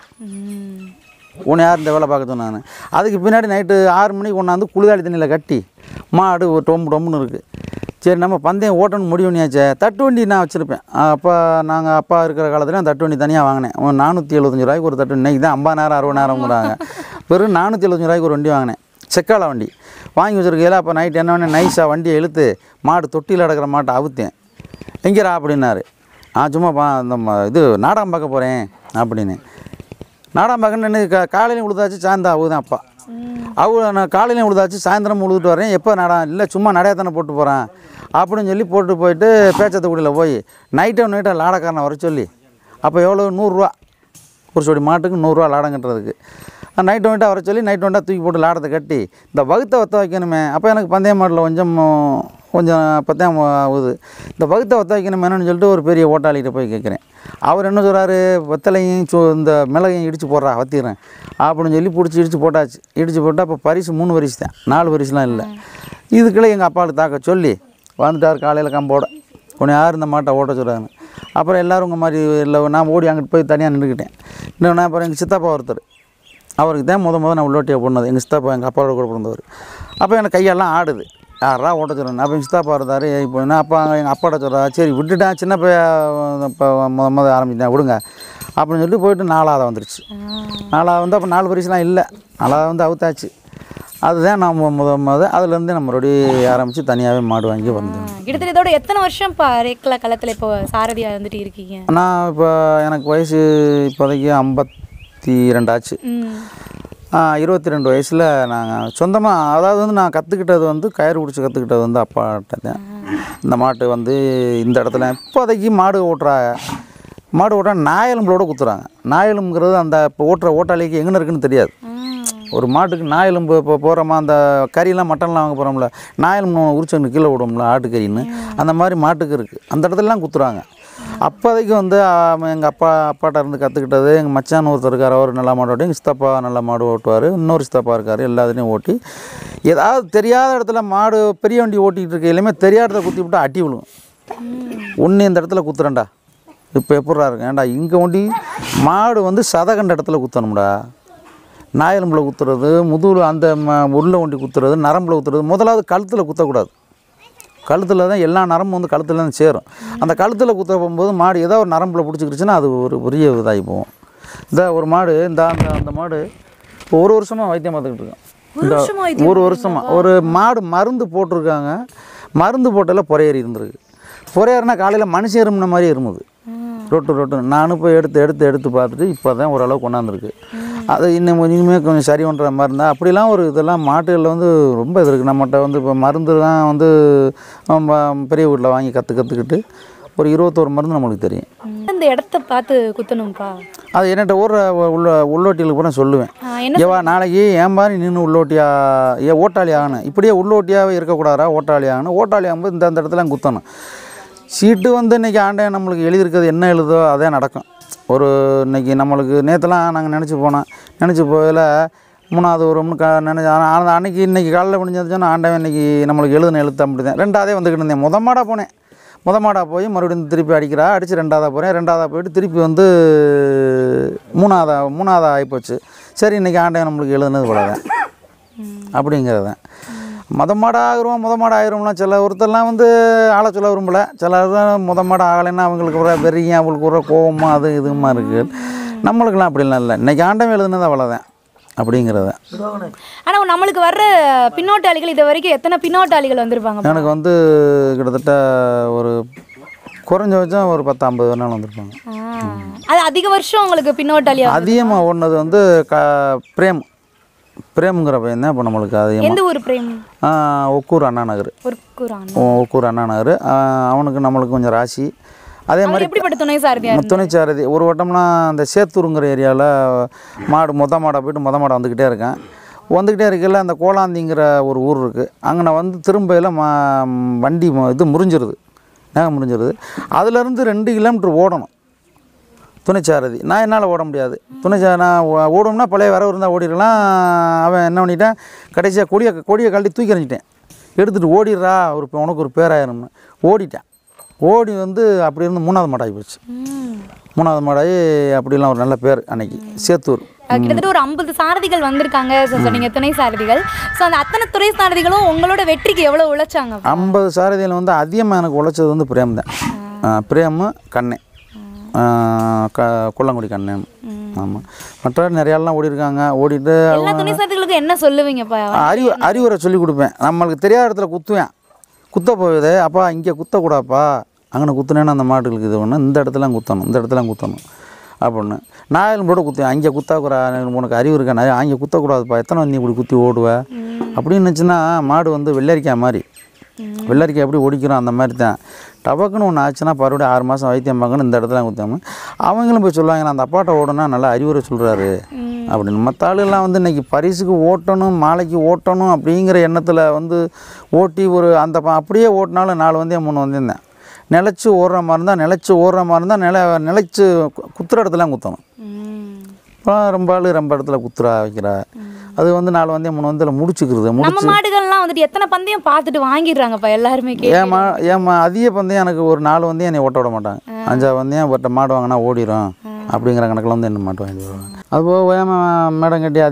உன்னை யார் இந்த வேலை பார்க்க சொன்னாங்க அதுக்கு பின்னாடி நைட்டு ஆறு மணிக்கு கொண்டாந்து குளிதாடி தண்ணியில் கட்டி மாடு ஒரு டொம்பு டொம்புன்னு இருக்குது சரி நம்ம பந்தயம் ஓட்டணும் முடிவு பண்ணியாச்சே தட்டு வண்டி நான் வச்சுருப்பேன் அப்பா நாங்கள் அப்பா இருக்கிற காலத்தில் தட்டு வண்டி தனியாக வாங்கினேன் ஒரு நானூற்றி எழுபத்தஞ்சு ரூபாய்க்கு ஒரு தட்டு இன்னைக்கு தான் ஐம்பதாயிரம் அறுபதாயிரம்ங்கிறாங்க வெறும் நானூற்றி எழுபத்தஞ்சு ரூபாய்க்கு ஒரு வண்டி வாங்கினேன் செக்கால வண்டி வாங்கி வச்சுருக்கையில அப்போ நைட் என்ன பண்ணேன் நைஸாக வண்டியை இழுத்து மாடு தொட்டியில் அடக்கிற மாட்டை அவுத்தேன் எங்கேடா அப்படின்னாரு நான் சும்மா பா இந்த ம- இது நாடகம் பார்க்க போகிறேன் அப்படின்னு நாடகம் பார்க்க நின்று கா காலையிலையும் உழுதாச்சு சாயந்தரம் அவுதான் அப்பா அவங்க நான் காலையிலையும் உழுதாச்சு சாயந்தரம் உழுதுட்டு வரேன் எப்போ நடம் இல்லை சும்மா நடையாத்தானே போட்டு போகிறேன் அப்படின்னு சொல்லி போட்டு போயிட்டு பேச்சத்துக்குடியில் போய் நைட்டோ நைட்டோ லாடக்காரனை வர சொல்லி அப்போ எவ்வளோ நூறுரூவா ஒரு ஜோடி மாட்டுக்கு நூறுரூவா லாடம் கட்டுறதுக்கு நைட் வந்துட்டு அவரை சொல்லி நைட் வந்துட்டா தூக்கி போட்டு லாடத்தை கட்டி இந்த வகுத்தை வத்த வைக்கணுமே அப்போ எனக்கு பந்தய மாட்டில் கொஞ்சம் கொஞ்சம் பத்தாம் ஆகுது இந்த வகுத்தை வத்த வைக்கணுமேனு சொல்லிட்டு ஒரு பெரிய ஓட்டாளிகிட்ட போய் கேட்குறேன் அவர் என்ன சொல்கிறாரு வெத்தலையும் சு இந்த மிளகையும் இடித்து போடுறா வத்திடுறேன் அப்படின்னு சொல்லி பிடிச்சி இடித்து போட்டாச்சு இடித்து போட்டால் அப்போ பரிசு மூணு பரிசு தான் நாலு பரிசுலாம் இல்லை இதுக்குள்ளே எங்கள் அப்பாவுக்கு தாக்க சொல்லி வந்துட்டார் காலையில் கம்போட கொஞ்சம் யார் இந்த மாட்டை ஓட்ட சொல்கிறாங்க அப்புறம் எல்லோரும் உங்கள் மாதிரி இல்லை நான் ஓடி அங்கிட்டு போய் தனியாக நின்றுக்கிட்டேன் இன்னொன்று அப்புறம் எங்கள் சித்தப்பா ஒருத்தர் அவருக்கு தான் முத முத நான் உள்ளோட்டியை போனது எங்கள் சித்தப்பா எங்கள் அப்பாவோட கூட பிறந்தவர் அப்போ எனக்கு கையெல்லாம் ஆடுது யாரா ஓட்ட சொல்கிறேன் அப்போ எங்கள் சித்தப்பா இருந்தார் இப்போ என்ன அப்பா எங்கள் அப்பாட்ட சொல்கிறா சரி விட்டுட்டேன் சின்ன பையன் இப்போ முத முத ஆரம்பிச்சேன் விடுங்க அப்படின்னு சொல்லிட்டு போயிட்டு நாலாவது வந்துருச்சு நாலாவது வந்து அப்போ நாலு பரிசுலாம் இல்லை நாலாவது வந்து அவுத்தாச்சு அதுதான் நான் மு- முத முத அதுலேருந்து நம்ம மறுபடியும் ஆரம்பித்து தனியாகவே மாடு வாங்கி வந்தேன் கிட்டத்தட்ட இதோட எத்தனை வருஷம் இப்போ ரேக்லா களத்தில் இப்போ சாரதியாக வந்துட்டு இருக்கீங்க நான் இப்போ எனக்கு வயசு இப்போதைக்கு ஐம்பத்தி ரெண்டாச்சு ம் இருபத்தி ரெண்டு வயசில் நாங்கள் சொந்தமாக அதாவது வந்து நான் கற்றுக்கிட்டது வந்து கயிறு பிடிச்சி கற்றுக்கிட்டது வந்து அப்பாட்ட தான் இந்த மாட்டு வந்து இந்த இடத்துல இப்போதைக்கு மாடு ஓட்டுறா மாடு ஓட்டுறா நாயெலும்புலோட குத்துறாங்க நாயெலும்புங்கிறது அந்த இப்போ ஓட்டுற ஓட்டாளிக்கு எங்கே இருக்குன்னு தெரியாது ஒரு மாட்டுக்கு நாயெலும்பு இப்போ போகிறோமா அந்த கறியெல்லாம் மட்டன்லாம் வாங்க போகிறோம்ல நாயெலும்பு உரிச்சு கீழே விடுவோம்ல ஆட்டுக்கறின்னு அந்த மாதிரி மாட்டுக்கு இருக்குது அந்த இடத்துலலாம் குத்துறாங்க அப்போதைக்கு வந்து எங்கள் அப்பா அப்பாட்ட இருந்து கற்றுக்கிட்டது எங்கள் மச்சான் ஒருத்தர் இருக்கார் அவர் நல்லா மாடு ஓட்டி எங்கள் சித்தப்பா நல்லா மாடு ஓட்டுவார் இன்னொரு சித்தப்பா இருக்கார் எல்லாத்துலேயும் ஓட்டி ஏதாவது தெரியாத இடத்துல மாடு பெரிய வண்டி ஓட்டிகிட்டு இருக்கையிலுமே தெரியாத இடத்துல குத்தி விட்டா அட்டி விழுவும் ஒன்று இந்த இடத்துல குத்துறேன்டா இப்போ எப்பட்றா இருக்கு ஏன்டா இங்கே ஒண்டி மாடு வந்து சதகண்ட இடத்துல குத்தணும்டா நாயலம்பில் குத்துறது முதுகில் அந்த ம உள்ள ஒண்டி குத்துறது நரம்பில் குத்துறது முதலாவது கழுத்தில் குத்தக்கூடாது கழுத்தில் தான் எல்லா நரம்பும் வந்து கழுத்தில் தான் சேரும் அந்த கழுத்தில் குத்த போகும்போது மாடு ஏதோ ஒரு நரம்பில் பிடிச்சிக்கிடுச்சுன்னா அது ஒரு பெரிய இதாகி போகும் இந்த ஒரு மாடு இந்த அந்த அந்த மாடு இப்போ ஒரு வருஷமாக வைத்தியம் பார்த்துக்கிட்டு இருக்கோம் இந்த ஒரு வருஷமாக ஒரு மாடு மருந்து போட்டிருக்காங்க மருந்து போட்டதில் பொறையேறி இருந்திருக்கு பொறையேறினா காலையில் மனுஷன் இருமுன மாதிரி இருமுது ரொட்டு ரொட்டு நானும் போய் எடுத்து எடுத்து எடுத்து பார்த்துட்டு இப்போ தான் ஓரளவு கொண்டாந்துருக்கு அது இன்னும் கொஞ்சமே கொஞ்சம் சரி பண்ணுற மாதிரி இருந்தால் அப்படிலாம் ஒரு இதெல்லாம் மாட்டுகளில் வந்து ரொம்ப இது இருக்குது நம்மகிட்ட வந்து இப்போ மருந்து தான் வந்து நம்ம பெரிய வீட்டில் வாங்கி கற்று கற்றுக்கிட்டு ஒரு இருபத்தோரு மருந்து நம்மளுக்கு தெரியும் இந்த இடத்த பார்த்து குத்தணும்ப்பா அது என்னட்ட ஊர் உள்ள உள்ளோட்டிகளுக்கு கூட சொல்லுவேன் ஆ, என்ன ஏவா நாளைக்கு ஏன் மாதிரி நின்று உள்ளோட்டியா ஏ ஓட்டாளி ஆகணும் இப்படியே உள்ளோட்டியாகவே இருக்கக்கூடாதா ஓட்டாளி ஆகணும் ஓட்டாளி ஆகும்போது இந்த அந்த இடத்துல குத்தணும் சீட்டு வந்து இன்றைக்கி ஆண்டேன் நம்மளுக்கு எழுதியிருக்கிறது என்ன எழுதோ அதே நடக்கும் ஒரு இன்னைக்கு நம்மளுக்கு நேற்றுலாம் நாங்கள் நினச்சி போனோம் நினச்சி போயில மூணாவது வரும்னு க நினச்சி ஆனால் அன்னைக்கு இன்றைக்கி காலையில் முடிஞ்சதுன்னா ஆண்டவன் இன்னைக்கு நம்மளுக்கு எழுதுன எழுத்து அப்படி தான் ரெண்டாவதே வந்துக்கிட்டு இருந்தேன் முத மாடாக போனேன் முத மாடாக போய் மறுபடியும் திருப்பி அடிக்கிறா அடித்து ரெண்டாவதாக போகிறேன் ரெண்டாவதாக போயிட்டு திருப்பி வந்து மூணாவதா மூணாவதாக ஆகிப்போச்சு சரி இன்றைக்கி ஆண்டவன் நம்மளுக்கு எழுதுனது போல தான் அப்படிங்கிறது தான் மொத மாடு ஆகிருவோம் முத மாடு ஆகிரும்லாம் சில ஒருத்தர்லாம் வந்து ஆள சொல்ல விரும்பல சிலர் தான் முத மாடு ஆகலைன்னா அவங்களுக்கு ஒரு வெறியும் அவங்களுக்கு ஒரு கோவமா அது இதுமா இருக்குது நம்மளுக்கெல்லாம் அப்படிலாம் இல்லை இன்றைக்கி ஆண்டவன் எழுதுனது அவ்வளோதான் அப்படிங்கிறது ஆனா நம்மளுக்கு வர்ற பின்னோட்டாளிகள் இது வரைக்கும் எத்தனை பின்னோட்டாளிகள் வந்திருப்பாங்க எனக்கு வந்து கிட்டத்தட்ட ஒரு குறைஞ்சபட்சம் ஒரு பத்து ஐம்பது வேணாலும் வந்திருப்பாங்க ஆ. அது அதிக வருஷம் உங்களுக்கு பின்னோட்டாளியா அதிகமாக ஓடினது வந்து க பிரேம் பிரேமுங்கிற பையன் தான் இப்போ நம்மளுக்கு அதிகமாக எந்த ஊர் பிரேம் ஒக்கூர் அண்ணா நகர் ஒரு குரான் ஒ- ஒக்கூர் அண்ணா நகர் அவனுக்கு நம்மளுக்கு கொஞ்சம் ராசி அதே மாதிரி எப்படிப்பட்ட துணை சாரதியா இருந்தார்? துணைச்சாரதி ஒரு வட்டம்னா அந்த சேத்தூருங்கிற ஏரியாவில் மாடு மொத மாடை போயிட்டு மொத மாடை வந்துக்கிட்டே இருக்கேன் வந்துக்கிட்டே இருக்கையில் அந்த கோலாந்திங்கிற ஒரு ஊர் இருக்குது அங்கே நான் வந்து திரும்பையில் மா வண்டி ம- இது முறிஞ்சிருது நேகம் முறிஞ்சிருது அதுலேருந்து ரெண்டு கிலோமீட்டர் ஓடணும் துணைச்சாரதி நான் என்னால் ஓட முடியாது துணைச்சா நான் ஓ- ஓடணும்னா பழைய வரவு இருந்தால் ஓடிடலாம் அவன் என்ன பண்ணிட்டான் கடைசியாக கொடியை கொடியை கழட்டி தூக்கி எறிஞ்சிட்டேன் எடுத்துகிட்டு ஓடிடுறா ஒரு பே- உனக்கு ஒரு பேராயிரம்னு ஓடிட்டேன் ஓடி வந்து அப்படி இருந்து மூணாவது மாடாகி போச்சு மூணாவது மாடாகி அப்படிலாம் ஒரு நல்ல பேர் அன்னைக்கு சேத்தூர் அஹ் கிட்டத்தட்ட ஒரு ஐம்பது சாரதிகள் வந்திருக்காங்க so சொன்னீங்க துணை சாரதிகள் ஸோ அந்த அத்தனை துணை சாரதிகளும் உங்களோட வெற்றிக்கு எவ்வளவு உழைச்சாங்க ஐம்பது சாரதியில் வந்து அதிகமாக எனக்கு உழைச்சது வந்து பிரேம் தான் ஆ, பிரேமு கண்ணன் ஆ, க கொல்லங்குடி கண்ணன் ஆமாம் மற்ற நிறையாலாம் ஓடி இருக்காங்க ஓடிட்டு எல்லா துணை சாரதிகளுக்கும் என்ன சொல்லுவீங்கப்பா அறிவு அறிவுரை சொல்லி கொடுப்பேன் நம்மளுக்கு தெரியாத இடத்துல குத்துவேன் குத்த போகுது அப்பா இங்கே குத்தக்கூடாப்பா அங்கே குத்துனேன்னா அந்த மாட்டுகளுக்கு இது ஒன்று இந்த இடத்துல குத்தணும் இந்த இடத்துல குத்தணும் அப்படின்னு நான் கூட குத்துவேன் அங்கே குத்தாக்குறா உனக்கு அறிவு இருக்கா அங்கே குத்தக்கூடாதுப்பா எத்தனை வந்து நீ இப்படி குத்தி ஓடுவ அப்படின்னு நினச்சின்னா மாடு வந்து வெள்ளரிக்காய் மாதிரி வெள்ளரிக்காய் எப்படி ஒடிக்கிறோம் அந்த மாதிரி தான் டபக்குன்னு ஒன்று ஆச்சுன்னா மறுபடியும் ஆறு மாதம் வைத்தியம் பார்க்கணும் இந்த இடத்துல குத்தாம அவங்களும் போய் சொல்லுவாங்க நான் அந்த அப்பாட்ட ஓடனா நல்லா அறிவுரை சொல்கிறாரு அப்படின்னு மற்ற ஆளுலாம் வந்து இன்னைக்கு பரிசுக்கு ஓட்டணும் மாலைக்கு ஓட்டணும் அப்படிங்கிற எண்ணத்தில் வந்து ஓட்டி ஒரு அந்த ப- அப்படியே ஓட்டினாலும் நாலு வந்தே மூணு வந்திருந்தேன் நிலச்சி ஓடுற மாதிரி இருந்தால் நிலச்சி ஓடுற மாதிரி இருந்தால் நில நிலச்சி கு- குத்துற இடத்துல குத்தணும் இப்போ ரொம்ப ஆள் ரொம்ப இடத்துல குத்துறா வைக்கிறா அது வந்து நாலு வந்தே மூணு வந்தில் முடிச்சுக்கிறது நம்ம முடிச்சு மாடுகள்லாம் வந்துட்டு எத்தனை பந்தயம் பார்த்துட்டு வாங்கிடுறாங்கப்பா எல்லாருமே கேட்டு ஏமா ஏமா அதிக பந்தயம் எனக்கு ஒரு நாலு வந்தயம் என்னை ஓட்ட விட மாட்டாங்க அஞ்சா வந்தயம் பட்ட மாடு வாங்கினா ஓடிடும் அப்படிங்கிற கணக்கில் வந்து என்ன மாட்டு வாங்கிட்டு வருவாங்க அதுபோக ஏமா மேடம் கட்டி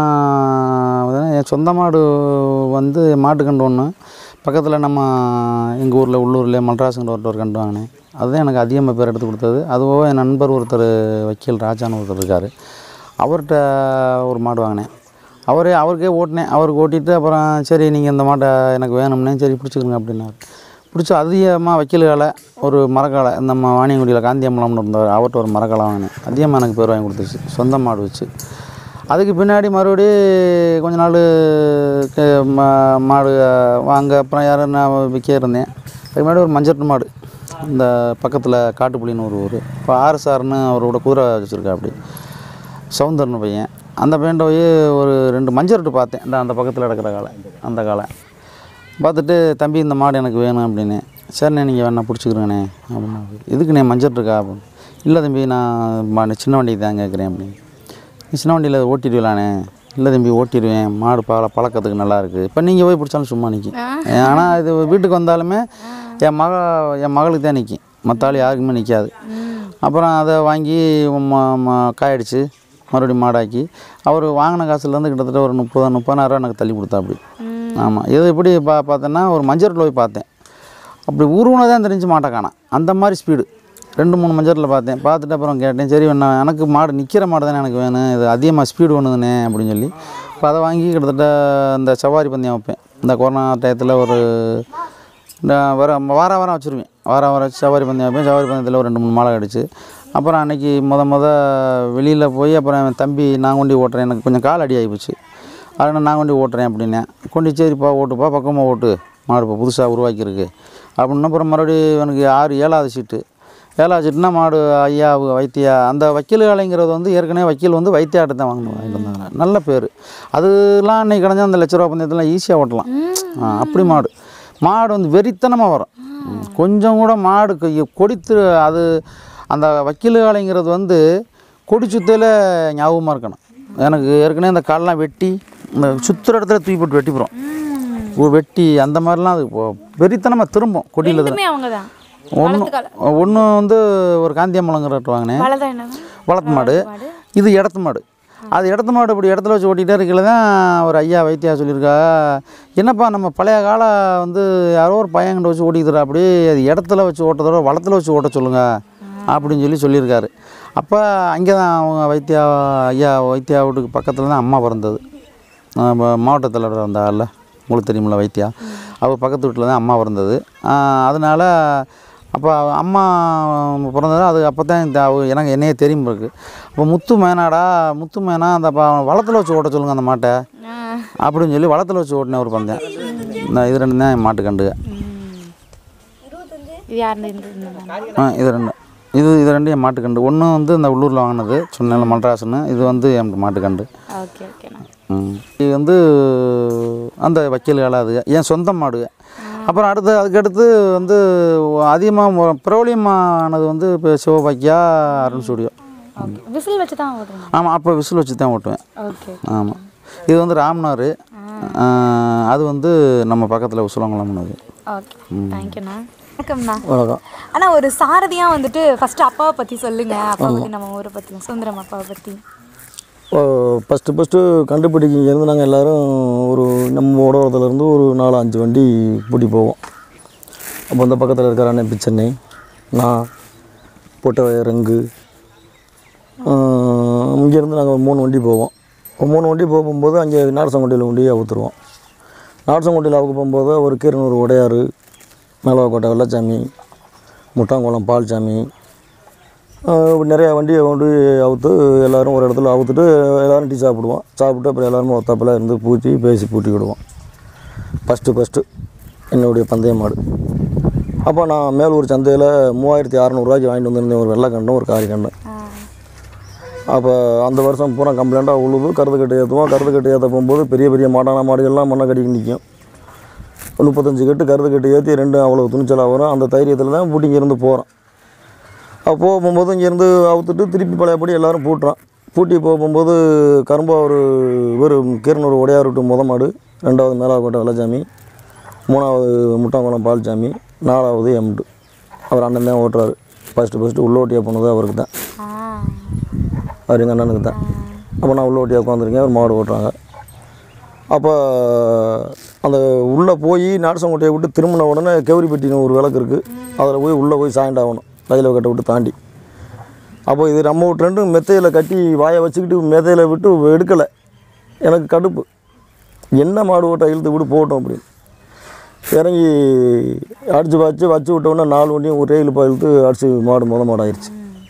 அதிகமாக என் சொந்த மாடு வந்து மாட்டு கண்டு ஒன்று பக்கத்தில் நம்ம எங்கள் ஊரில் உள்ளூரில் மல்ராசுங்கிற ஒருத்தர் ஒரு கண்டு வாங்கினேன் அதுதான் எனக்கு அதிகமாக பேர் எடுத்து கொடுத்தது அதுபோக என் நண்பர் ஒருத்தர் வக்கீல் ராஜான்னு ஒருத்தர் இருக்கார் அவர்கிட்ட ஒரு மாடு வாங்கினேன் அவரே அவருக்கே ஓட்டினேன் அவருக்கு ஓட்டிட்டு அப்புறம் சரி நீங்கள் இந்த மாட்டை எனக்கு வேணும்னே சரி பிடிச்சிக்கோங்க அப்படின்னாரு பிடிச்சி அதிகமாக வக்கீல் காலை ஒரு மரக்காலை நம்ம வாணியங்குடியில் காந்தியம்பலம்னு இருந்தவர் அவர்கிட்ட ஒரு மரக்காலை வாங்கினேன் அதிகமாக எனக்கு பேர் வாங்கி கொடுத்துச்சு சொந்த மாடு வச்சு அதுக்கு பின்னாடி மறுபடியும் கொஞ்ச நாள் க- மா- மாடு வாங்க அப்புறம் யாரும் நான் விற்க இருந்தேன் அதுக்கு முன்னாடி ஒரு மஞ்சட்டு மாடு இந்த பக்கத்தில் காட்டுப்புலின்னு ஒரு ஊர் இப்போ ஆர்எஸ்ஆர்னு அவரோட குதிரை வச்சுருக்கா அப்படி சவுந்தர்னு பையன் அந்த பையன்ட்ட போய் ஒரு ரெண்டு மஞ்சள் பார்த்தேன் இந்த அந்த பக்கத்தில் கிடக்கிற காலை அந்த காலை பார்த்துட்டு தம்பி இந்த மாடு எனக்கு வேணும் அப்படின்னு சரிண்ணே நீங்கள் வேணா பிடிச்சிக்கிறேண்ணே அப்படின்னா எதுக்குண்ணே மஞ்சள் இருக்கா அப்படின்னு இல்லை தம்பி நான் மா- சின்ன வண்டிக்கு தான் கேட்குறேன் அப்படின்னு நீ சின்ன வண்டியில் ஓட்டிடுவீங்களாண்ணே இல்லை தம்பி ஓட்டிடுவேன் மாடு பழ பழக்கத்துக்கு நல்லா இருக்குது இப்போ நீங்கள் போய் பிடிச்சாலும் சும்மா நிற்கும் ஆனால் இது வீட்டுக்கு வந்தாலுமே என் மக என் மகளுக்கு தான் நிற்கும் மற்ற ஆள் யாருக்குமே நிற்காது அப்புறம் அதை வாங்கி ம- ம- காயடிச்சு மறுபடியும் மாடாக்கி அவர் வாங்கின காசுலேருந்து கிட்டத்தட்ட ஒரு முப்பது முப்பதாயிரரூவா எனக்கு தள்ளி கொடுத்தா அப்படி ஆமாம் இது எப்படி பா பார்த்தேன்னா ஒரு மஞ்சள் போய் பார்த்தேன் அப்படி உருவனை தான் தெரிஞ்சு மாட்டை காணோம் அந்த மாதிரி ஸ்பீடு ரெண்டு மூணு மஞ்சரில் பார்த்தேன் பார்த்துட்டு அப்புறம் கேட்டேன் சரி வேணா எனக்கு மாடு நிற்கிற மாடு தானே எனக்கு வேணும் இது அதிகமாக ஸ்பீடு ஒன்றுதுண்ணே அப்படின்னு சொல்லி இப்போ அதை வாங்கி கிட்டத்தட்ட இந்த சவாரி பந்தயம் வைப்பேன் இந்த கொரோனா டயத்தில் ஒரு இந்த வர வார வாரம் வச்சுருவேன் வார வாரம் வச்சு சவாரி பந்தயம் வைப்பேன் சவாரி பந்தயத்தில் ஒரு ரெண்டு மூணு மாலை அடிச்சு அப்புறம் அன்னைக்கு முத முத வெளியில் போய் அப்புறம் என் தம்பி நான் கொண்டு ஓட்டுறேன் எனக்கு கொஞ்சம் கால் அடி ஆகிப்போச்சு அதனால் நான் கொண்டு ஓட்டுறேன் அப்படின்னேன் கொண்டு சரிப்பா ஓட்டுப்பா பக்கமாக ஓட்டு மாடு இப்போ புதுசாக உருவாக்கியிருக்கு அப்படின்னு அப்புறம் மறுபடியும் எனக்கு ஆறு ஏழாவது சீட்டு ஏழாவது சீட்டுனா மாடு ஐயா வைத்தியா அந்த வக்கீல் வேலைங்கிறது வந்து ஏற்கனவே வக்கீல் வந்து வைத்தியாட்ட தான் வாங்கணும் வாங்கிட்டு வந்தாங்க நல்ல பேர் அதெல்லாம் இன்னைக்கு கிடஞ்சா அந்த லட்ச ரூபா பந்தயத்தெல்லாம் ஈஸியாக ஓட்டலாம் ஆ, அப்படி மாடு மாடு வந்து வெறித்தனமாக வரும் ம், கொஞ்சம் கூட மாடு கொ- கொடித்து அது அந்த வக்கீல் வேலைங்கிறது வந்து கொடி சுத்தையில் ஞாபகமாக இருக்கணும் எனக்கு ஏற்கனவே இந்த கால்லாம் வெட்டி இந்த சுற்றுற இடத்துல தூக்கி போட்டு வெட்டி போகிறோம் ஒரு வெட்டி அந்த மாதிரிலாம் அது இப்போ வெறித்தனமாக திரும்பும் கொடியில் ரெண்டுமே அவங்க தான் ஒன்று ஒன்று வந்து ஒரு காந்தியம்மலங்கிற வாங்கினேன் வளதான் என்னது வளர்த்து மாடு இது இடத்து மாடு அது இடத்து மாடு இப்படி இடத்துல வச்சு ஓட்டிகிட்டே இருக்கல தான் ஒரு ஐயா வைத்தியா சொல்லியிருக்கா என்னப்பா நம்ம பழைய கால வந்து யாரோ ஒரு பையன்கிட்ட வச்சு ஓட்டிக்கிறா அப்படி அது இடத்துல வச்சு ஓட்டதோட வளத்தில் வச்சு ஓட்ட சொல்லுங்க அப்படின்னு சொல்லி சொல்லியிருக்காரு அப்போ அங்கே தான் அவங்க வைத்தியா ஐயா வைத்தியா வீட்டுக்கு பக்கத்தில் தான் அம்மா பிறந்தது நம்ம மாவட்ட தலைவர் அந்த ஆள்ல உங்களுக்கு தெரியுமில்ல வைத்தியா அவள் பக்கத்து வீட்டில் தான் அம்மா பிறந்தது ஆஹ் அதனால அப்போ அம்மா பிறந்தது அது அப்போ தான் இந்த அவ எனக்கு என்னையே தெரியும் இருக்கு அப்போ முத்து மேனாடா முத்து மேனா அந்த ப- வளத்தில் வச்சு ஓட்ட சொல்லுங்க அந்த மாட்டை அப்படின்னு சொல்லி வளத்தில் வச்சு ஓட்டினேன் ஒரு பந்தயம் இந்த இது ரெண்டு தான் என் மாட்டு கண்டுக இது யாருன்னு இருந்தது ஆ இது ரெண்டு இது இது ரெண்டு என் மாட்டுக்கண்டு ஒன்று வந்து இந்த உள்ளூரில் வாங்கினது சொன்னேன் மல்ராசுன்னு இது வந்து என் மாட்டுக்கண்டு ஓகே ஓகேண்ணா ம். இது வந்து அந்த வக்கீல் கால அது என் சொந்த மாடு அப்புறம் அடுத்து அதுக்கடுத்து வந்து அதிகமாக பிரபலியமானது வந்து இப்போ Sivabakkiya Arun studio okay whistle வச்சு தான் ஓடுறீங்க ஆமாம் அப்போ விசில் வச்சு தான் ஓட்டுவேன் ஓகே ஆமாம் இது வந்து ராம்னார் அது வந்து நம்ம பக்கத்தில் உசுலங்குளம்னது ஓகே தேங்க்யூண்ணா வணக்கம்ண்ணா வணக்கம் அண்ணா ஒரு சாரதியா வந்துட்டு ஃபர்ஸ்ட் அப்பாவை பத்தி சொல்லுங்க அப்பா பத்தி நம்ம ஊரை பத்தி சுந்தரம் அப்பாவை பத்தி ஃபஸ்ட்டு ஃபஸ்ட்டு கண்டுபிடிக்க இங்கேருந்து நாங்கள் எல்லோரும் ஒரு நம்ம உடவரத்துலேருந்து ஒரு நாலு அஞ்சு வண்டி பூட்டி போவோம் அப்போ இந்த பக்கத்தில் இருக்கிற அண்ணன் பிச்சென்னை நான் பொட்டை ரெங்கு இங்கேருந்து நாங்கள் மூணு வண்டி போவோம் ஒரு மூணு வண்டி போகும்போது அங்கே நாடசங்கொண்டையில் வண்டி அவுத்துருவோம் நாடசங்கொண்டையில் அவுக்க போகும்போது ஒரு கீரனூர் உடையார் மேலவாக்கோட்டை வெள்ளச்சாமி முட்டாங்குளம் பால்சாமி ஆஹ் நிறையா வண்டியை கொண்டு அவுத்து எல்லோரும் ஒரு இடத்துல அவுத்துட்டு எல்லோரும் டீ சாப்பிடுவோம் சாப்பிட்டு அப்புறம் எல்லாருமே ஒத்தாப்பில் இருந்து பூட்டி பேசி பூட்டி விடுவோம் ஃபஸ்ட்டு ஃபஸ்ட்டு என்னுடைய பந்தய மாடு அப்போ நான் மேலூர் சந்தையில் மூவாயிரத்தி அறநூறுவாய்க்கு வாங்கிட்டு வந்திருந்தேன் ஒரு வெள்ளைக்கண்ணும் ஒரு காரி கண்ணு அப்போ அந்த வருஷம் பூரா கம்ப்ளைண்ட்டாக உழுது கருது கட்டு ஏற்றுவோம் கருது கட்டு ஏற்ற போகும்போது பெரிய பெரிய மாடான மாடுகள்லாம் மண்ணை கட்டிக்கு நிற்கும் முப்பத்தஞ்சு கட்டு கருது கட்டு ஏற்றி ரெண்டும் அவ்வளோ துணிச்சலாக வரும் அந்த தைரியத்தில் தான் பூட்டி இங்கேருந்து போகிறோம் அப்போ போகும்போது இங்கேருந்து அவுத்துட்டு திருப்பி பழையபடி எல்லோரும் பூட்டுறோம் பூட்டி போகும்போது கரும்பா ஒரு இவர் கீரனூர் உடையார் விட்டு முத மாடு ரெண்டாவது மேலாக்கோட்டை வெள்ளச்சாமி மூணாவது முட்டாங்குளம் பால்சாமி நாலாவது எம்டு அவர் அண்ணன் தான் ஓட்டுறாரு ஃபஸ்ட்டு ஃபஸ்ட்டு உள்ளோட்டியாக போனது அவருக்கு தான் அவர் எங்கள் அண்ணனுக்கு தான் அப்போ நான் உள்ளோட்டியாக உட்காந்துருக்கேன் அவர் மாடு ஓட்டுறாங்க அப்போ அந்த உள்ளே போய் நாடசங்கோட்டையை விட்டு திரும்பின உடனே கெவரிப்பட்டின்னு ஒரு விளக்கு இருக்குது அதில் போய் உள்ளே போய் சாயண்டாகணும் ரயில்வே கட்டை விட்டு தாண்டி அப்போ இது நம்ம விட்டு ரெண்டும் மெத்தையில் கட்டி வாயை வச்சுக்கிட்டு மெத்தையில் விட்டு எடுக்கலை எனக்கு கடுப்பு என்ன மாடு ஓட்ட இழுத்து விட்டு போகட்டும் அப்படின்னு இறங்கி அடித்து வச்சு வச்சு விட்டோன்னே நாலு வண்டியும் ஒரே இழுப்பா இழுத்து அடிச்சு மாடு முத மாடு ஆயிடுச்சு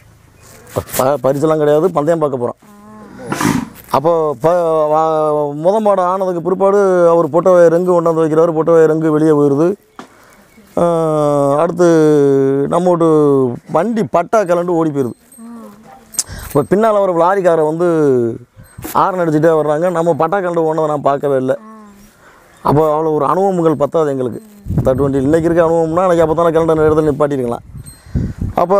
ப- பரிசெல்லாம் கிடையாது பந்தயம் பார்க்க போகிறோம் அப்போ ப வா- முத மாடு ஆனதுக்கு பிற்பாடு அவர் பொட்டை ரெங்கு கொண்டாந்து வைக்கிறாரு பொட்டை ரெங்கு வெளியே போயிடுது ஆஹ் அடுத்து நம்ம வீட்டு வண்டி பட்டா கிளண்டு ஓடி போயிடுது இப்போ பின்னால் வர லாரிக்காரை வந்து ஆரன் அடிச்சுட்டே வர்றாங்க நம்ம பட்டா கிளண்டு ஓனதை நான் பார்க்கவே இல்லை அப்போ அவ்வளோ ஒரு அனுபவங்கள் பத்தாது எங்களுக்கு தட்டு வண்டி இன்றைக்கி இருக்க அனுபவம்னா எனக்கு அப்போ தானே கிளண்ட இடத்துல நிப்பாட்டிருக்கலாம் அப்போ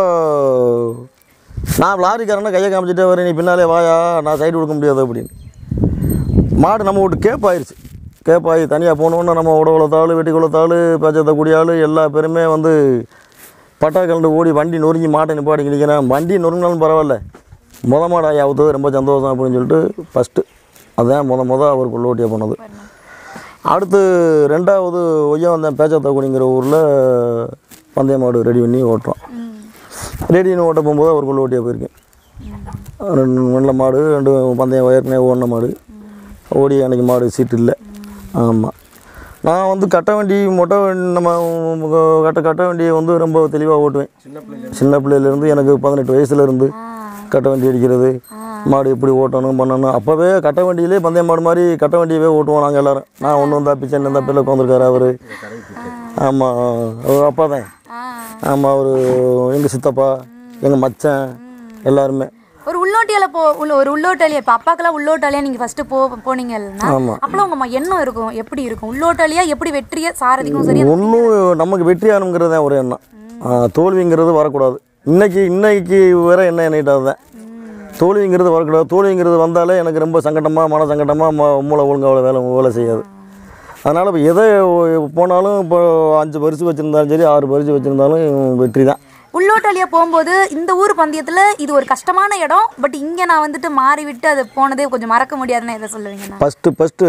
நான் லாரிக்காரனை கையை காமிச்சிட்டே வரேன் நீ பின்னாலே வாயா நான் சைடு கொடுக்க முடியாது அப்படின்னு மாடு நம்ம விட்டு கேப்பாயிருச்சு கேப்பாயி தனியாக போனோன்னு நம்ம உடவுளத்தாள் வெட்டி குளத்தாள் பேச்சத்த குடியாள் எல்லா பேருமே வந்து பட்டா கலந்து ஓடி வண்டி நொறுங்கி மாட்டை நிப்பாடி நிற்கிறேன் வண்டி நொறுங்கினாலும் பரவாயில்ல முத மாடாகி ஆகுது ரொம்ப சந்தோஷம் அப்படின்னு சொல்லிட்டு ஃபஸ்ட்டு அதுதான் முத முத அவருக்கு உள்ளோட்டியாக போனது அடுத்து ரெண்டாவது ஒய்யம் வந்தேன் பேச்சத்தக்குடிங்கிற ஊரில் பந்தய மாடு ரெடி பண்ணி ஓட்டுறோம் ரெடி பண்ணி ஓட்ட போகும்போது அவருக்கு உள்ளோட்டியாக போயிருக்கேன் ரெண்டு நல்ல மாடு ரெண்டு பந்தயம் ஏற்கனவே ஓடின மாடு ஓடி அன்றைக்கி மாடு சீட்டு இல்லை ஆமாம் நான் வந்து கட்ட வண்டி மொட்டை வண்டி நம்ம கட்ட கட்ட வண்டியை வந்து ரொம்ப தெளிவாக ஓட்டுவேன் சின்ன பிள்ளையிலேருந்து எனக்கு பதினெட்டு வயசுலேருந்து கட்ட வண்டி அடிக்கிறது மாடு எப்படி ஓட்டணும் பண்ணணும் அப்போவே கட்ட வண்டியிலே பந்தய மாடு மாதிரி கட்ட வண்டியவே ஓட்டுவோம் நாங்கள் எல்லோரும் நான் ஒன்று வந்தா பிச்சை இந்த பிள்ளை உட்காந்துருக்காரு அவர் ஆமாம் அவர் அப்பா தான் ஆமாம் அவர் எங்கள் சித்தப்பா எங்கள் மச்சான் எல்லாருமே ஒரு உள்ளோட்டியால போ உள்ள ஒரு உள்ளோட்டாலியா இப்போ அப்பாக்கெல்லாம் உள்ளோட்டாலியா நீங்க ஃபர்ஸ்ட் போ போனீங்கன்னா ஆமா. அப்பெல்லாம் உங்க ம- எண்ணம் இருக்கும் எப்படி இருக்கும் உள்ளோட்டாலியா எப்படி வெற்றிய சாரதிக்கும் சரி ஒன்றும் நமக்கு வெற்றியானுங்கிறது தான் ஒரு எண்ணம் ஆ, தோல்விங்கிறது வரக்கூடாது இன்னைக்கு இன்னைக்கு வர என்ன எண்ணிட்டு தான் தோல்விங்கிறது வரக்கூடாது தோல்விங்கிறது வந்தாலே எனக்கு ரொம்ப சங்கடமாக மன சங்கடமாக ம மூளை ஒழுங்காக வேலை வேலை செய்யாது அதனால் இப்போ எதை போனாலும் இப்போ அஞ்சு பரிசு வச்சுருந்தாலும் சரி ஆறு பரிசு வச்சுருந்தாலும் வெற்றி தான் உள்ளோட்டாலியா போகும்போது இந்த ஊர் பந்தயத்துல இது ஒரு கஷ்டமான இடம் பட் இங்க நான் வந்துட்டு மாறி விட்டு அது போனதே கொஞ்சம் மறக்க முடியாதுன்னு எதை சொல்லுவீங்கண்ணா ஃபஸ்ட்டு ஃபஸ்ட்டு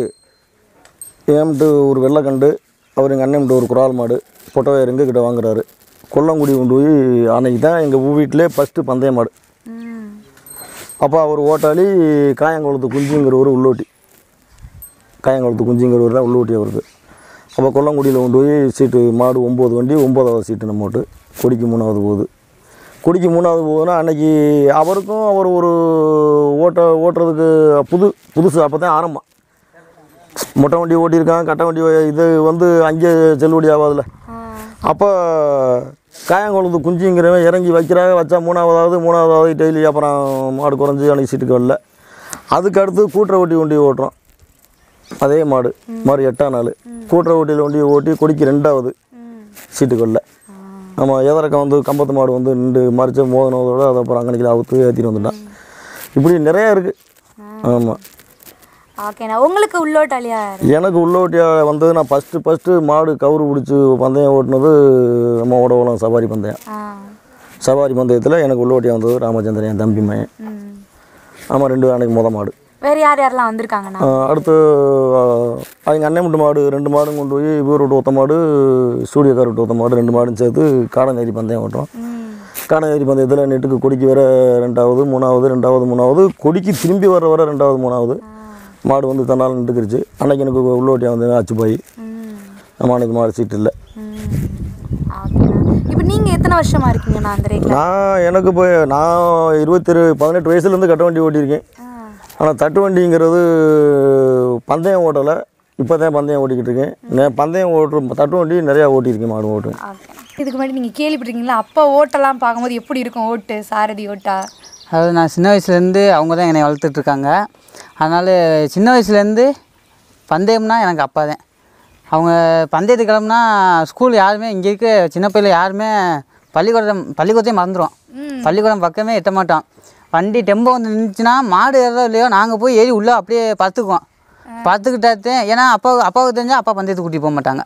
ஏம்ட்டு ஒரு வெள்ளைக்கண்டு அவர் எங்கள் அண்ணன்ட்டு ஒரு குரால் மாடு பொட்டவையர் எங்கள் கிட்ட வாங்குறாரு கொல்லங்குடி கொண்டு போய் அன்னைக்கு தான் எங்கள் வீட்டிலே ஃபஸ்ட்டு பந்தய மாடு ம். அப்போ அவர் ஓட்டாளி காயங்குளத்து குஞ்சுங்கிற ஒரு உள்ளோட்டி காயங்குளத்து குஞ்சுங்கிறவர் தான் உள்ளோட்டி அவருக்கு அப்போ கொல்லங்குடியில் கொண்டு போய் சீட்டு மாடு ஒம்பது வண்டி ஒம்போதாவது சீட்டு நம்ம ஓட்டு கொடிக்கு மூணாவது போகுது கொடிக்கு மூணாவது போகுதுன்னா அன்னைக்கு அவருக்கும் அவர் ஒரு ஓட்ட ஓட்டுறதுக்கு புது புதுசு அப்போ தான் ஆரம்பம் மொட்டை வண்டி ஓட்டியிருக்கான் கட்டை வண்டி ஓ- இது வந்து அங்கே செல்லுபடி ஆகாதுல்ல அப்போ காயங்குளத்து குஞ்சுங்கிறவன் இறங்கி வைக்கிறாங்க வச்சா மூணாவதாவது மூணாவதாவது டெய்லி அப்புறம் மாடு குறைஞ்சி அன்னைக்கு சீட்டுக்கு வரல அதுக்கு அடுத்து கூட்டுற ஓட்டி வண்டி ஓட்டுறோம் அதே மாடு மாடு எட்டாம் நாள் கூட்டுற ஓட்டியில் வண்டி ஓட்டி கொடிக்கு ரெண்டாவது சீட்டுக்கு வரல நம்ம எதறக்கம் வந்து கம்பத்து மாடு வந்து நின்று மறிச்சு மோதினதோட அதை அப்புறம் அங்கனைக்கு அவுத்து ஏற்றிட்டு வந்துட்டான் இப்படி நிறையா இருக்குது ஆமாம் ஓகேண்ணா உங்களுக்கு உள்ளோட்டாலியா எனக்கு உள்ளோட்டியாக வந்தது நான் ஃபஸ்ட்டு ஃபஸ்ட்டு மாடு கவுரு பிடிச்சி பந்தயம் ஓட்டினது நம்ம உடவலம் சவாரி பந்தயம் ஆ சவாரி பந்தயத்தில் எனக்கு உள்ளோட்டியாக வந்தது ராமச்சந்திரன் என் தம்பி மயன் ம். ஆமாம் ரெண்டு அன்னைக்கு முத மாடு வேற யார் யாரெல்லாம் வந்திருக்காங்கண்ணா ஆ, அடுத்து அவங்க அண்ணன் விட்டு மாடு ரெண்டு மாடும் கொண்டு போய் இவர் விட்டு ஒத்த மாடு ஸ்டூடியோக்கார் விட்டு ஒத்த மாடு ரெண்டு மாடும் சேர்த்து காடநேரி பந்தயம் ஓட்டுறோம் ம். காடநேரி பந்தயத்தில் நெட்டுக்கு கொடிக்கு வர ரெண்டாவது மூணாவது ரெண்டாவது மூணாவது கொடிக்கு திரும்பி வர வர ரெண்டாவது மூணாவது மாடு வந்து தன்னால் நின்றுக்கிருச்சு அன்னைக்கு எனக்கு உள்ளோட்டியாக வந்து அச்சுப்பாய் ம். நம்ம அன்னைக்கு மாடு சீட்டு இல்லை ம். ஓகேண்ணா இப்போ நீங்க எத்தனை வருஷமா இருக்கீங்கண்ணா அந்த ரேட்ல நான் எனக்கு இப்போ நான் இருபத்தி பதினெட்டு வயசுலேருந்து கட்ட வண்டி ஓட்டியிருக்கேன் ஆனால் தட்டு வண்டிங்கிறது பந்தயம் ஓட்டலை இப்போ தான் பந்தயம் ஓட்டிக்கிட்டு இருக்கேன் நான் பந்தயம் ஓட்டுற தட்டு வண்டி நிறையா ஓட்டியிருக்கேன் மாடு ஓட்டுவேன் ஓகே இதுக்கு முன்னாடி நீங்கள் கேள்விப்பட்டிருக்கீங்களா அப்பா ஓட்டெல்லாம் பார்க்கும்போது எப்படி இருக்கும் ஓட்டு சாரதி ஓட்டா அதாவது நான் சின்ன வயசுலேருந்து அவங்க தான் என்னை வளர்த்துட்டு இருக்காங்க அதனால் சின்ன வயசுலேருந்து பந்தயம்னா எனக்கு அப்பா தான் அவங்க பந்தயத்துக்கு கிளம்புனா ஸ்கூல் யாருமே இங்கே இருக்க சின்ன பையில யாருமே பள்ளிக்கூடம் பள்ளிக்கூடத்தையும் மறந்துடுவோம் பள்ளிக்கூடம் பக்கமே எட்ட மாட்டோம் வண்டி டெம்போ வந்து நின்றுச்சுன்னா மாடு ஏறதோ இல்லையோ நாங்கள் போய் ஏறி உள்ளே அப்படியே பார்த்துக்குவோம் பார்த்துக்கிட்டாத்தே ஏன்னா அப்பா அப்பாவுக்கு தெரிஞ்சால் அப்பா பந்தயத்துக்கு கூட்டிட்டு போக மாட்டாங்க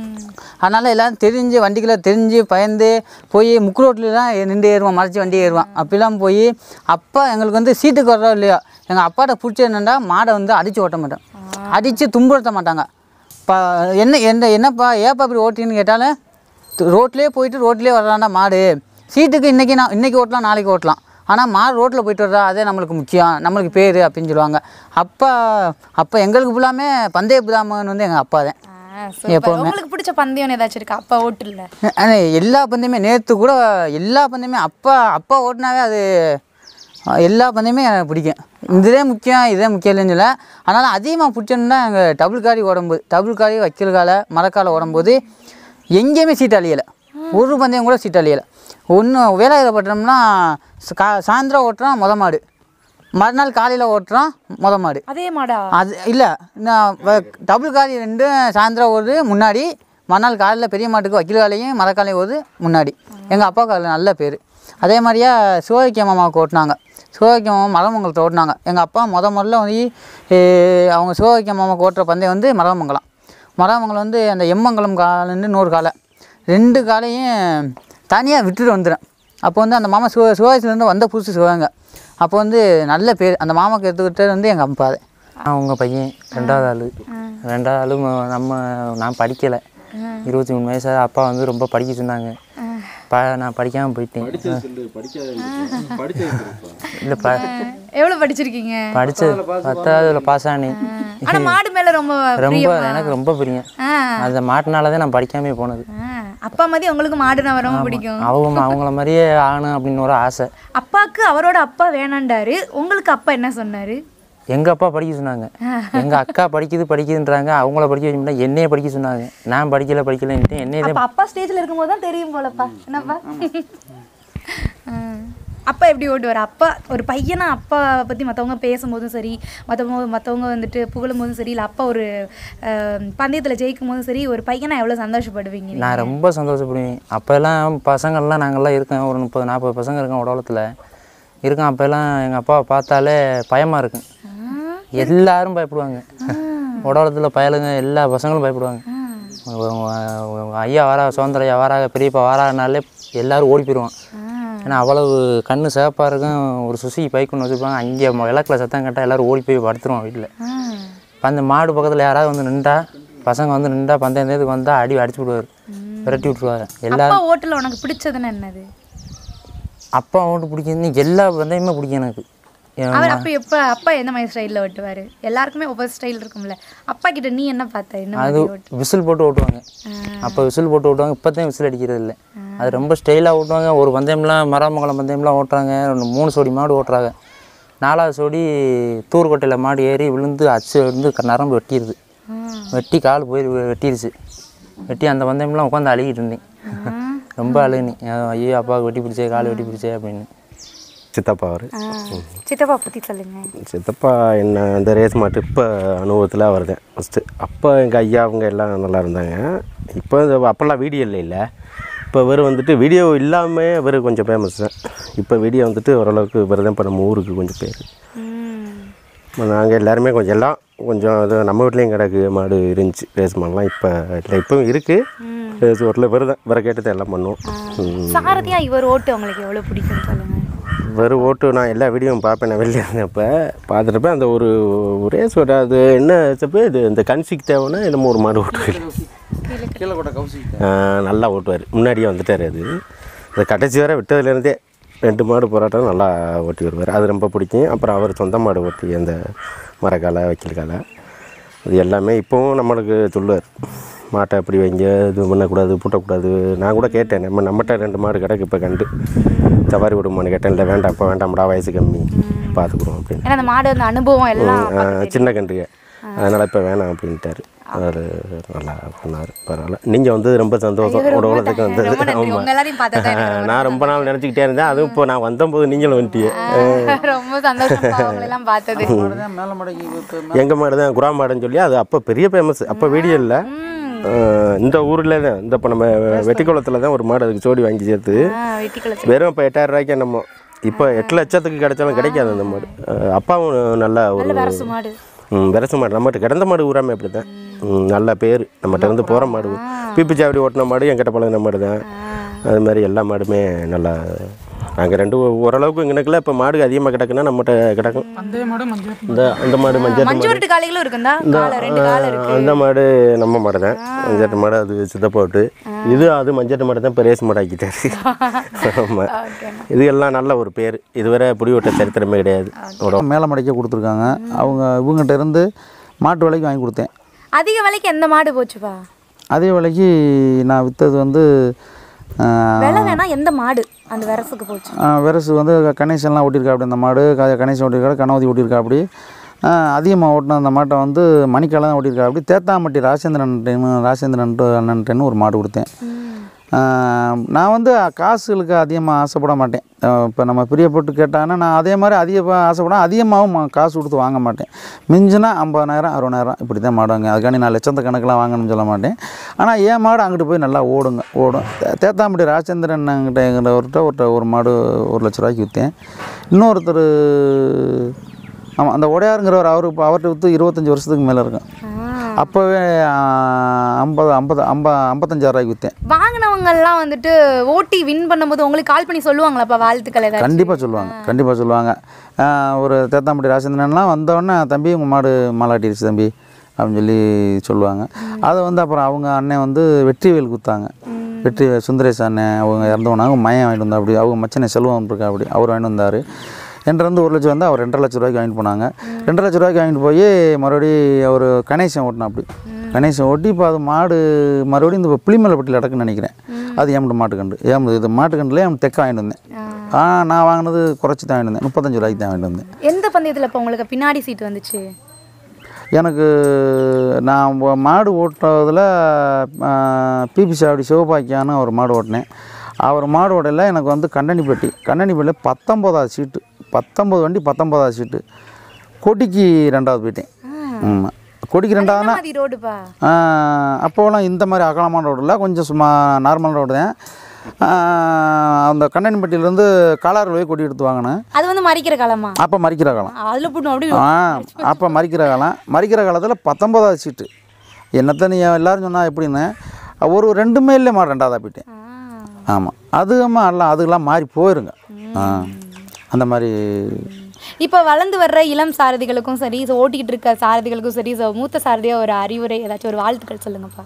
அதனால் எல்லாரும் தெரிஞ்சு வண்டிக்குள்ளே தெரிஞ்சு பயந்து போய் முக்கு ரோட்டில் தான் நின்று ஏறுவான் மறைச்சி வண்டி ஏறுவான் அப்படிலாம் போய் அப்பா எங்களுக்கு வந்து சீட்டுக்கு வர்றோம் இல்லையோ எங்கள் அப்பாட்ட பிடிச்ச என்னென்னா மாடை வந்து அடித்து ஓட்ட மாட்டோம் அடித்து துன்புறுத்த மாட்டாங்க பா என்ன என்ன என்னப்பா ஏப்பா இப்படி ஓட்டின்னு கேட்டாலும் ரோட்லேயே போயிட்டு ரோட்லேயே வர்றாண்டா மாடு சீட்டுக்கு இன்றைக்கி நான் இன்றைக்கி ஓட்டலாம் நாளைக்கு ஓட்டலாம் ஆனால் மாடு ரோட்டில் போயிட்டு வர்றா அதே நம்மளுக்கு முக்கியம் நம்மளுக்கு பேர் அப்படின்னு சொல்லுவாங்க அப்பா அப்போ எங்களுக்கு ஃபுல்லாமே பந்தய பிதாமகன் வந்து எங்கள் அப்பா தான் சூப்பர் உங்களுக்கு பிடிச்ச பந்தயம் ஏதாச்சும் இருக்கா அப்பா ஓட்டுல ஆனால் எல்லா பந்தயமே நேற்று கூட எல்லா பந்தயமே அப்பா அப்பா ஓட்டினாவே அது அஹ், எல்லா பந்தயமே எனக்கு பிடிக்கும் இதுதே முக்கியம் இதே முக்கியம் இல்லைன்னு சொல்ல அதனால் அதிகமாக பிடிச்சோன்னா எங்கள் டபுள் காரி ஓடும்போது டபுள் காரி வைக்கல் காலை மரக்காலை ஓடும்போது எங்கேயுமே சீட் அழியலை ஒரு பந்தயம் கூட சீட் அழியலை ஒன்று வேலையில் பட்டோம்னா கா சாயந்தரம் ஓட்டுறோம் மொத மாடு மறுநாள் காலையில் ஓட்டுறோம் மொத மாடு அதே மாடா அது இல்லை நான் வ- டபுள் காரி ரெண்டு சாயந்தரம் ஒரு முன்னாடி மறுநாள் காலையில் பெரிய மாட்டுக்கு வக்கீல் காலையும் மரக்காலையும் ஒரு முன்னாடி எங்கள் அப்பாவுக்கு அதில் நல்ல பேர் அதே மாதிரியா சிவகங்கை மாமாவுக்கு ஓட்டினாங்க சிவகங்கை மாமா மரமங்கலத்தை ஓட்டினாங்க எங்கள் அப்பா முத முதல்ல வந்து ஏ, அவங்க சிவகங்கை மாமாவுக்கு ஓட்டுற பந்தயம் வந்து மரமங்கலம் மரமங்கலம் வந்து அந்த எம்மங்கலம் காலன்னு நூறு காலை ரெண்டு காலையும் தனியாக விட்டுட்டு வந்துடுறேன் அப்போ வந்து அந்த மாமா சிவ சிவகாசிலேருந்து வந்த புதுசு சிவகங்கை அப்போ வந்து நல்ல பேர் அந்த மாமாவுக்கு எடுத்துக்கிட்டது வந்து எங்கள் அப்பா தான் நான் உங்கள் பையன் ரெண்டாவது ஆள் ரெண்டாவது ஆளு ம- நம்ம நான் படிக்கலை இருபத்தி மூணு வயசு அப்பா வந்து ரொம்ப படிக்க சொன்னாங்க ப நான் படிக்காமல் போயிட்டேன் இல்லை ப எவ்வளவு படிச்சிருக்கீங்க படித்தது பத்தாவதுல பாஸ் ஆனேன் ஆனா மாடு மேல ரொம்ப ரொம்ப பிரியமா? எனக்கு ரொம்ப பிரியம் ஆ, அந்த மாட்டினால தான் நான் படிக்காமே போனது ஆ. அப்பா மாதிரி உங்களுக்கு மாடுனா ரொம்ப பிடிக்கும் அவங்க அவங்கள மாதிரியே ஆகணும் அப்படின்னு ஒரு ஆசை அப்பாக்கு அவரோட அப்பா வேணாண்டாரு உங்களுக்கு அப்பா என்ன சொன்னாரு எங்கள் அப்பா படிக்க சொன்னாங்க எங்கள் அக்கா படிக்குது படிக்குதுன்றாங்க அவங்கள படிக்க வைக்க முடியல என்னையே படிக்க சொன்னாங்க நான் படிக்கல படிக்கலன்ட்டு என்னையே அப்ப அப்பா ஸ்டேஜ்ல இருக்கும்போது தான் தெரியும் போலப்பா என்னப்பா ஆ. அப்பா எப்படி ஓட்டுவார் அப்பா ஒரு பையனா அப்பா பற்றி மற்றவங்க பேசும்போதும் சரி மற்றவங்க மற்றவங்க வந்துட்டு புகழும் போதும் சரி இல்லை அப்பா ஒரு பந்தயத்தில் ஜெயிக்கும் போதும் சரி ஒரு பையனா எவ்வளோ சந்தோஷப்படுவீங்க நீங்க? நான் ரொம்ப சந்தோஷப்படுவேன் அப்போல்லாம் பசங்கள்லாம் நாங்கள்லாம் இருக்கோம் ஒரு முப்பது நாற்பது பசங்க இருக்கோம் உடலத்தில் இருக்கோம் அப்போல்லாம் எங்கள் அப்பாவை பார்த்தாலே பயமாக இருக்கும் எல்லாரும் பயப்படுவாங்க உடலத்தில் பயலுங்க எல்லா பசங்களும் பயப்படுவாங்க உங்க- உங்க- உங்க ஐயா வாரா சுதந்திர ஐயா வாராக பெரியப்பா வாரானாலே எல்லாரும் ஓடி போயிடுவான் ஏன்னா அவ்வளவு கண்ணு சிவப்பாக இருக்கும் ஒரு சுசி பைக் ஒன்று வச்சுருப்பாங்க அங்கே விளக்கில் சத்தம் கேட்டால் எல்லாரும் ஓடி போய் படுத்துருவோம் வீட்டில் அந்த மாடு பக்கத்தில் யாராவது வந்து நின்றா பசங்க வந்து நின்றா பந்தயத்துக்கு வந்தால் அடி அடிச்சு விடுவார் விரட்டி விட்ருவாரு எல்லாரும் அப்பா ஓட்டில் உனக்கு பிடிச்சதுன்னு என்னது அப்பா ஓட்டு பிடிக்குது எல்லா பந்தயமே பிடிக்கும் எனக்கு என் அவர் அப்போ எப்போ அப்பா எந்த மாதிரி ஸ்டைலில் ஓட்டுவார் எல்லாருக்குமே ஒவ்வொரு ஸ்டைல் இருக்கும்ல அப்பா கிட்ட நீ என்ன பார்த்த என்ன அது மாதிரி ஓட்டு விசில் போட்டு ஓட்டுவாங்க அப்போ விசில் போட்டு ஓட்டுவாங்க இப்போ தான் விசில் அடிக்கிறது இல்லை அது ரொம்ப ஸ்டைலாக ஓட்டுவாங்க ஒரு பந்தயம்லாம் மராமங்கலம் பந்தயம்லாம் ஓட்டுறாங்க ரெண்டு மூணு சோடி மாடு ஓட்டுறாங்க நாலாவது சோடி தூர்கொட்டையில் மாடு ஏறி விழுந்து அச்சு வந்து க- நரம்பு வெட்டிடுது வெட்டி கால் போய் வெ- வெட்டிடுச்சு வெட்டி அந்த பந்தயம்லாம் உட்காந்து அழுகிட்டு இருந்தேன் ரொம்ப அழுகுனி ஐயோ அப்பாவுக்கு வெட்டி பிடிச்சே கால் வெட்டி பிடிச்சே அப்படின்னு சித்தப்பா அவர் சித்தப்பா பற்றி சொல்லுங்க சித்தப்பா என்ன அந்த ரேஸ் மாட்டு இப்போ அனுபவத்தில் அவர் தான் ஃபஸ்ட்டு அப்போ எங்கள் ஐயா அவங்க எல்லாம் நல்லா இருந்தாங்க இப்போ இந்த அப்போல்லாம் வீடியோ இல்லை இல்லை இப்போ இவர் வந்துட்டு வீடியோ இல்லாமல் இவர் கொஞ்சம் ஃபேமஸ் தான் இப்போ வீடியோ வந்துட்டு ஓரளவுக்கு இவர் தான் இப்போ நம்ம ஊருக்கு கொஞ்சம் பேர் நாங்கள் எல்லாருமே கொஞ்சம் எல்லாம் கொஞ்சம் இது நம்ம வீட்லேயும் கிடக்கு மாடு இருந்துச்சு ரேஸ் மாடெலாம் இப்போ இல்லை இப்போவும் இருக்குது ரேஸ் ஓட்டில் இவர் தான் இவரை கேட்டு தான் எல்லாம் பண்ணுவோம் ம். சாரதியா இவர் ஓட்டு உங்களுக்கு எவ்வளோ பிடிக்கும்னு சொல்லுங்க வெறும் ஓட்டு நான் எல்லா வீடியோவும் பார்ப்பேன் நான் வெளியே இருந்தப்போ பார்த்துட்டப்ப அந்த ஒரு ரேஸ் ஓட்ட அது என்ன சப்போ இது இந்த கன்சிக்கு தேவைன்னா என்னமோ ஒரு மாடு ஓட்டுவார் கீழே கூட கவுசி நல்லா ஓட்டுவார் முன்னாடியே வந்துட்டார் அது அந்த கடைசி வரை விட்டதுலேருந்தே ரெண்டு மாடு போராட்டம் நல்லா ஓட்டி வருவார் அது ரொம்ப பிடிக்கும் அப்புறம் அவர் சொந்த மாடு ஓட்டி அந்த மரக்காலை வைக்கல் காலை அது எல்லாமே இப்போவும் நம்மளுக்கு சொல்லுவார் மாட்டை அப்படி வைங்க இது பண்ணக்கூடாது பூட்டக்கூடாது நான் கூட கேட்டேன் நம்ம நம்மகிட்ட ரெண்டு மாடு கிடக்கு இப்போ கண்டு சவாரி விடுமான்னு கேட்டேன் இல்லை வேண்டாம் இப்போ வேண்டாம்டா வயசு கம்மி பார்த்துக்குறோம் அப்படின்னு ஏன்னா அந்த மாடு அந்த அனுபவம் எல்லாம் ம், ஆ, சின்ன கன்றுங்க அதனால் இப்போ வேணாம் அப்படின்ட்டாரு அவர் நல்லா பண்ணார் பரவாயில்ல நீங்கள் வந்து ரொம்ப சந்தோஷம் உடவுலத்துக்கு ரொம்ப வந்தது நன்றி. ஆமாம் உங்க எல்லாரையும் பார்த்தா தான் எனக்கு நான் ரொம்ப நாள் நினச்சிக்கிட்டே இருந்தேன் அதுவும் இப்போ நான் வந்தபோது நீங்களும் வந்துட்டீங்க ரொம்ப சந்தோஷம் அவங்களை எல்லாம் பார்த்தது மேலே மடக்கி இப்போ எங்கள் மாடு தான் குரா மாடுன்னு சொல்லி அது அப்போ பெரிய ஃபேமஸ் அப்போ வீடியோ இல்லை இந்த ஊரில் தான் இந்த இப்போ நம்ம வெட்டிக்குளத்தில் தான் ஒரு மாடு அதுக்கு ஜோடி வாங்கி சேர்த்து வெட்டிக்குளத்து வெறும் இப்போ எட்டாயிரம் ரூபாய்க்கு என்னமோ இப்போ எட்டு லட்சத்துக்கு கிடைச்சாலும் கிடைக்காது அந்த மாடு அஹ் அப்பாவும் நல்ல ஒரு வரசு மாடு ம் விரச மாடு நம்மகிட்ட கிடந்த மாடு ஊராமே அப்படி தான் நல்ல பேர் நம்மகிட்ட இருந்து போகிற மாடு பிபி சாவடி ஓட்டின மாடு என்கிட்ட பழகின மாடு தான் அது மாதிரி எல்லா மாடுமே நல்லா நாங்கள் ரெண்டு ஓரளவுக்கு இங்கனக்குள்ள இப்போ மாடு அதிகமாக கிடக்குன்னா நம்மகிட்ட கிடக்கும் இந்த அந்த மாடு மஞ்சள் மஞ்சு விரட்டு காளைகளும் இருக்குந்தா காலை ரெண்டு காலை இருக்கு அந்த மாடு நம்ம மாடு தான் மஞ்சட்டு மாடு அது சித்தப்பா விட்டு இது அது மஞ்சட்டு மாடு தான் இப்போ ரேஸ் மாடு ஆக்கிட்டாரு ஆமாம் இது எல்லாம் நல்ல ஒரு பேர் இதுவரை புடி விட்ட சரித்திரமே கிடையாது அவ்வளோ மேலே மடக்கி கொடுத்துருக்காங்க அவங்க இவங்ககிட்ட இருந்து மாட்டு விலைக்கு வாங்கி கொடுத்தேன் அதிக விலைக்கு எந்த மாடு போச்சுப்பா அதே விலைக்கு நான் விற்றது வந்து விலை வேணா எந்த மாடு அந்த வரசுக்கு போச்சு வெரசு வந்து கணேசன்லாம் ஓட்டியிருக்கா அப்படி இந்த மாடு க- கணேசன் ஓட்டியிருக்கா கணவதி ஓட்டியிருக்கா அப்படி அதிகமாக ஓட்டின அந்த மாட்டை வந்து மணிக்கால தான் ஓட்டியிருக்கா அப்படி தேத்தாம்பட்டி ராஜேந்திரன் ராஜேந்திரன் அண்ணன்ட்டேன்னு ஒரு மாடு கொடுத்தேன் ஆஹ் நான் வந்து காசுகளுக்கு அதிகமாக ஆசைப்பட மாட்டேன் இப்போ நம்ம பிரியப்பட்டு கேட்டாங்கன்னா நான் அதே மாதிரி அதிக ஆசைப்பட அதிகமாகவும் மா- காசு கொடுத்து வாங்க மாட்டேன் மிஞ்சினா ஐம்பதாயிரம் அறுபதாயிரம் இப்படி தான் மாடு வாங்க அதுக்காண்டி நான் லட்சத்து கணக்கெலாம் வாங்கணும்னு சொல்ல மாட்டேன் ஆனால் என் மாடு அங்கிட்டு போய் நல்லா ஓடுங்க ஓடும் தே- தேத்தாம்பட்டி ராஜேந்திரன் கிட்டங்கிறவர்கிட்ட ஒரு ஒரு மாடு ஒரு லட்ச ரூபாய்க்கு விற்றேன் இன்னொருத்தர் ஆமாம் அந்த உடையாருங்கிறவர் அவர் இப்போ அவர்கிட்ட விற்று இருபத்தஞ்சி வருஷத்துக்கு மேலே இருக்கும் அப்போவே ஐம்பது ஐம்பது ஐம்பது ஐம்பத்தஞ்சாயிரம் ரூபாய்க்கு விற்றேன் வாங்கினவங்க எல்லாம் வந்துட்டு ஓட்டி வின் பண்ணும்போது உங்களுக்கு கால் பண்ணி சொல்லுவாங்களாப்பா வாழ்த்துக்கள் ஏதாச்சும் கண்டிப்பாக சொல்லுவாங்க கண்டிப்பாக சொல்லுவாங்க ஆஹ் ஒரு தேத்தாம்பட்டி ராசேந்திரன்லாம் வந்தோடனே தம்பி உங்கள் மாடு மாலாட்டிருச்சு தம்பி அப்படின்னு சொல்லி சொல்லுவாங்க அதை வந்து அப்புறம் அவங்க அண்ணன் வந்து வெற்றிவேல் கொடுத்தாங்க வெற்றி சுந்தரேஷ் அண்ணன் அவங்க இறந்தவனா அவங்க மையம் வாங்கிட்டு வந்தா அப்படி அவங்க மச்சனை செல்வம் இருக்கா அப்படி அவர் வாங்கிட்டு வந்தார் என்கிட்ட இருந்து ஒரு லட்சம் வந்து அவர் ரெண்டரை லட்ச ரூபாய்க்கு வாங்கிட்டு போனாங்க ரெண்டரை லட்ச ரூபாய்க்கு வாங்கிட்டு போய் மறுபடியும் அவர் கணேசன் ஓட்டினா அப்படி கணேசன் ஓட்டி இப்போ அது மாடு மறுபடியும் இந்த புளிமலைப்பட்டியில் நடக்குன்னு நினைக்கிறேன் அது ஏமட்டு மாட்டுக்கண்டு ஏம இது மாட்டுக்கண்டுலேயே அவன் தெக்க வாங்கிட்டு வந்தேன் ஆ நான் வாங்கினது குறைச்சி தான் வாங்கிட்டு வந்தேன் முப்பத்தஞ்சு ரூபாய்க்கு தான் வாங்கிட்டு வந்தேன் எந்த பந்தயத்தில் இப்போ உங்களுக்கு பின்னாடி சீட் வந்துச்சு எனக்கு நான் ஒ- மாடு ஓட்டுறதுல பிபி சாவடி சிவபாக்கியான்னு ஒரு மாடு ஓட்டினேன் அவர் மாடு ஓடையில் எனக்கு வந்து கண்டனிப்பட்டி கண்டனிப்பட்டியில் பத்தொம்போதாவது சீட்டு பத்தொம்போது வண்டி பத்தொம்போதாவது சீட்டு கொடிக்கு ரெண்டாவது போயிட்டேன் ஆமாம் கொடிக்கு ரெண்டாவதுனா மாதிரி ரோடுப்பா அப்போலாம் இந்த மாதிரி அகலமான ரோடு இல்லை கொஞ்சம் சும்மா நார்மல் ரோடு தான் ஆஹ் அந்த கண்டனிப்பட்டியிலேருந்து காலார் போய் கொடி எடுத்து வாங்கினேன் அது வந்து மறிக்கிற காலமா அப்போ மறிக்கிற காலம் அதில் போட்டு அப்படி ஆ அப்போ மறிக்கிற காலம் மறிக்கிற காலத்தில் பத்தொன்பதாவது சீட்டு என்னத்த நீ எல்லாரும் சொன்னா எப்படின்னு ஒரு ரெண்டுமே இல்லை மாடு ரெண்டாவதாக போயிட்டேன் ஆமாம் அதுமா எல்லாம் அதுக்கெல்லாம் மாறி போயிருங்க ஆ அந்த மாதிரி இப்போ வளர்ந்து வர்ற இளம் சாரதிகளுக்கும் சரி so ஓட்டிக்கிட்டு இருக்க சாரதிகளுக்கும் சரி ஸோ மூத்த சாரதியா ஒரு அறிவுரை ஏதாச்சும் ஒரு வாழ்த்துக்கள் சொல்லுங்கப்பா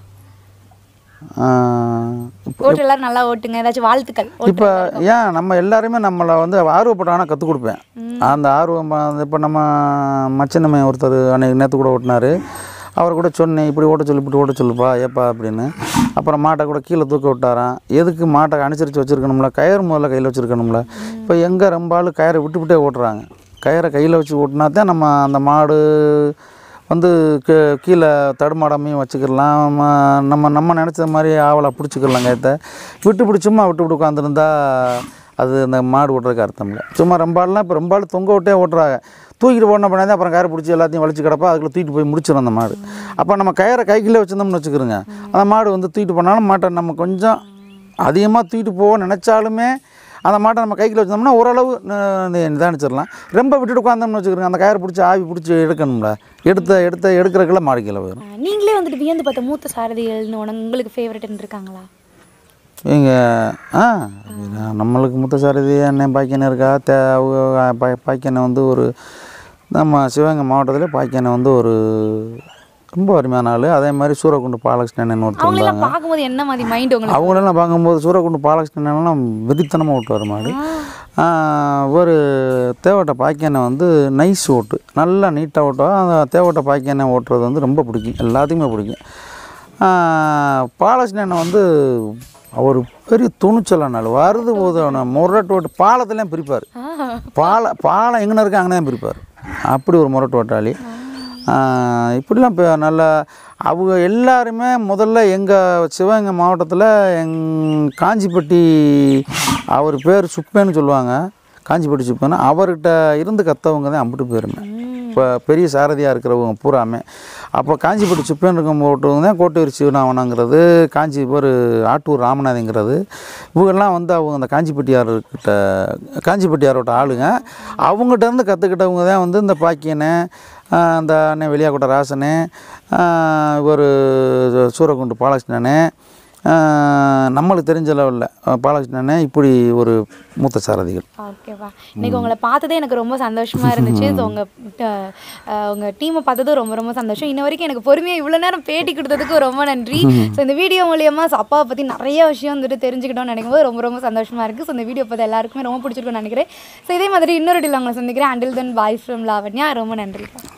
ஆ, ஓட்டு எல்லாரும் நல்லா ஓட்டுங்க ஏதாச்சும் வாழ்த்துக்கள் இப்போ ஏன் நம்ம எல்லாருமே நம்மளை வந்து ஆர்வப்பட்டாங்கன்னா கற்றுக் கொடுப்பேன் அந்த ஆர்வம் இப்போ நம்ம மச்சனமே ஒருத்தர் அன்னைக்கு நேற்று கூட ஓட்டினாரு அவர் கூட சொன்னேன் இப்படி ஓட்ட சொல்லி இப்படி ஓட்ட சொல்லுப்பா ஏப்பா அப்படின்னு அப்புறம் மாட்டை கூட கீழே தூக்க விட்டாராம் எதுக்கு மாட்டை அனுசரித்து வச்சுருக்கணும்ல கயிறு முதல்ல கையில் வச்சுருக்கணும்ல இப்போ எங்கே ரொம்ப ஆள் கயிறை விட்டு விட்டே ஓட்டுறாங்க கயிறை கையில் வச்சு ஓட்டினா தான் நம்ம அந்த மாடு வந்து கீ- கீழே தடுமாடாமையும் வச்சுக்கிடலாம் ம- நம்ம நம்ம நினச்ச மாதிரி ஆவலை பிடிச்சிக்கலாம் கயத்தை விட்டு பிடி சும்மா விட்டு விட்டு உட்காந்துருந்தா அது அந்த மாடு ஓட்டுறதுக்கு அர்த்தம் இல்லை சும்மா ரொம்ப ஆள்லாம் இப்போ ரொம்ப ஆள் தொங்க விட்டே ஓட்டுறாங்க தூக்கிட்டு போன பண்ணாதான் அப்புறம் கயிறை பிடிச்சி எல்லாத்தையும் வலிச்சு கிடப்பா அதுக்குள்ள தூக்கிட்டு போய் முடிச்சிடும் அந்த மாடு அப்போ நம்ம கயிறை கைக்குள்ளே வச்சுருந்தோம்னு வச்சுக்கிறோங்க அந்த மாடு வந்து தூக்கிட்டு போனாலும் மாட்டை நம்ம கொஞ்சம் அதிகமாக தூக்கிட்டு போக நினச்சாலுமே அந்த மாட்டை நம்ம கைக்குள்ள வச்சோம்னா ஓரளவு ந- நி- நிதானிச்சிடலாம் ரொம்ப விட்டுட்டு உட்காந்தோம்னு வச்சுக்கிறோங்க அந்த கயிறை பிடிச்சி ஆவி பிடிச்சி எடுக்கணும்ல எடுத்த எடுத்த எடுக்கிறதுக்குள்ள மாடு கீழே போயிடும் நீங்களே வந்துட்டு வியந்து பார்த்த மூத்த சாரதிகள்னு உனக்கு உங்களுக்கு ஃபேவரட்னு இருக்காங்களா இவங்க ஆ நான் நம்மளுக்கு முத்தசாரதி அண்ணன் பாக்கியண்ணன் இருக்கா தே அவங்க பா- பாக்கியண்ணன் வந்து ஒரு நம்ம சிவகங்கை மாவட்டத்தில் பாக்கியண்ணன் வந்து ஒரு ரொம்ப அருமையான ஆள் அதே மாதிரி சூரக்குண்டு பாலகிருஷ்ணன் ஒருத்தர் இருந்தாங்க அவங்களெல்லாம் பார்க்கும்போது என்ன மாதிரி மைண்ட் உங்களுக்கு அவங்களெல்லாம் பார்க்கும்போது சூரக்குண்டு பாலகிருஷ்ணன்லாம் வெறித்தனமாக ஓட்டுவார் மாடு ஆ, ஒரு தேவட்டை பாக்கியண்ணன் வந்து நைஸ் ஓட்டு நல்லா நீட்டாக ஓட்டுவா அந்த தேவட்டை பாக்கியண்ணன் ஓட்டுறது வந்து ரொம்ப பிடிக்கும் எல்லாத்துக்குமே பிடிக்கும் ஆ, பாலகிருஷ்ணன் வந்து அவர் பெரிய துணிச்சலான ஆள் வருது போது அவனை முரட்டு ஓட்டு பாலத்துலேயும் பிரிப்பார் பால பாலம் எங்கே இருக்கு அங்கே தான் பிரிப்பார் அப்படி ஒரு முரட்டு ஓட்டாளி ஆ, இப்படிலாம் இப்போ நல்ல அவங்க எல்லாருமே முதல்ல எங்கள் சிவகங்கை மாவட்டத்தில் எங் காஞ்சிப்பட்டி அவர் பேர் சுப்பேன்னு சொல்லுவாங்க காஞ்சிப்பட்டி சுப்பேன்னு அவர்கிட்ட இருந்து கற்றவங்க தான் அம்பிட்டு பேருமே இப்போ பெரிய சாரதியாக இருக்கிறவங்க பூராமே அப்போ காஞ்சிப்பட்டி சுப்பேன் இருக்கும் போட்டவங்க தான் கோட்டூர் சிவனாவனங்கிறது காஞ்சி ஒரு ஆட்டூர் ராமநாதங்கிறது இவங்கெல்லாம் வந்து அவங்க அந்த காஞ்சிப்பட்டியார்கிட்ட காஞ்சிப்பட்டியாரோட ஆளுங்க அவங்ககிட்ட இருந்து கற்றுக்கிட்டவங்க தான் வந்து இந்த பாக்கியனை ஆஹ் அந்த அண்ணன் வெளியாக்கோட்டை ராசனே ஒரு சூரக்குண்டு பாலகிருஷ்ணனே ஆஹ் நம்மளுக்கு தெரிஞ்ச லெவலில் பாலகிருஷ்ணனே இப்படி ஒரு மூத்த சாரதிகள் ஓகேவா இன்னைக்கு உங்களை பார்த்ததே எனக்கு ரொம்ப சந்தோஷமா இருந்துச்சு ஸோ உங்கள் உங்கள் டீமை பார்த்ததும் ரொம்ப ரொம்ப சந்தோஷம் இன்ன வரைக்கும் எனக்கு பொறுமையாக இவ்வளோ நேரம் பேட்டி கொடுத்ததுக்கு ரொம்ப நன்றி ஸோ இந்த வீடியோ மூலியமாக ஸோ அப்பாவை பற்றி நிறைய விஷயம் வந்துட்டு தெரிஞ்சுக்கிட்டோம்னு நினைக்கும் போது ரொம்ப ரொம்ப சந்தோஷமாக இருக்குது ஸோ இந்த வீடியோ பார்த்து எல்லாருக்குமே ரொம்ப பிடிச்சிருக்கும்னு நினைக்கிறேன் ஸோ இதே மாதிரி இன்னொரு டீல் உங்களை சந்திக்கிறேன் until then bye from Lavanya ரொம்ப நன்றி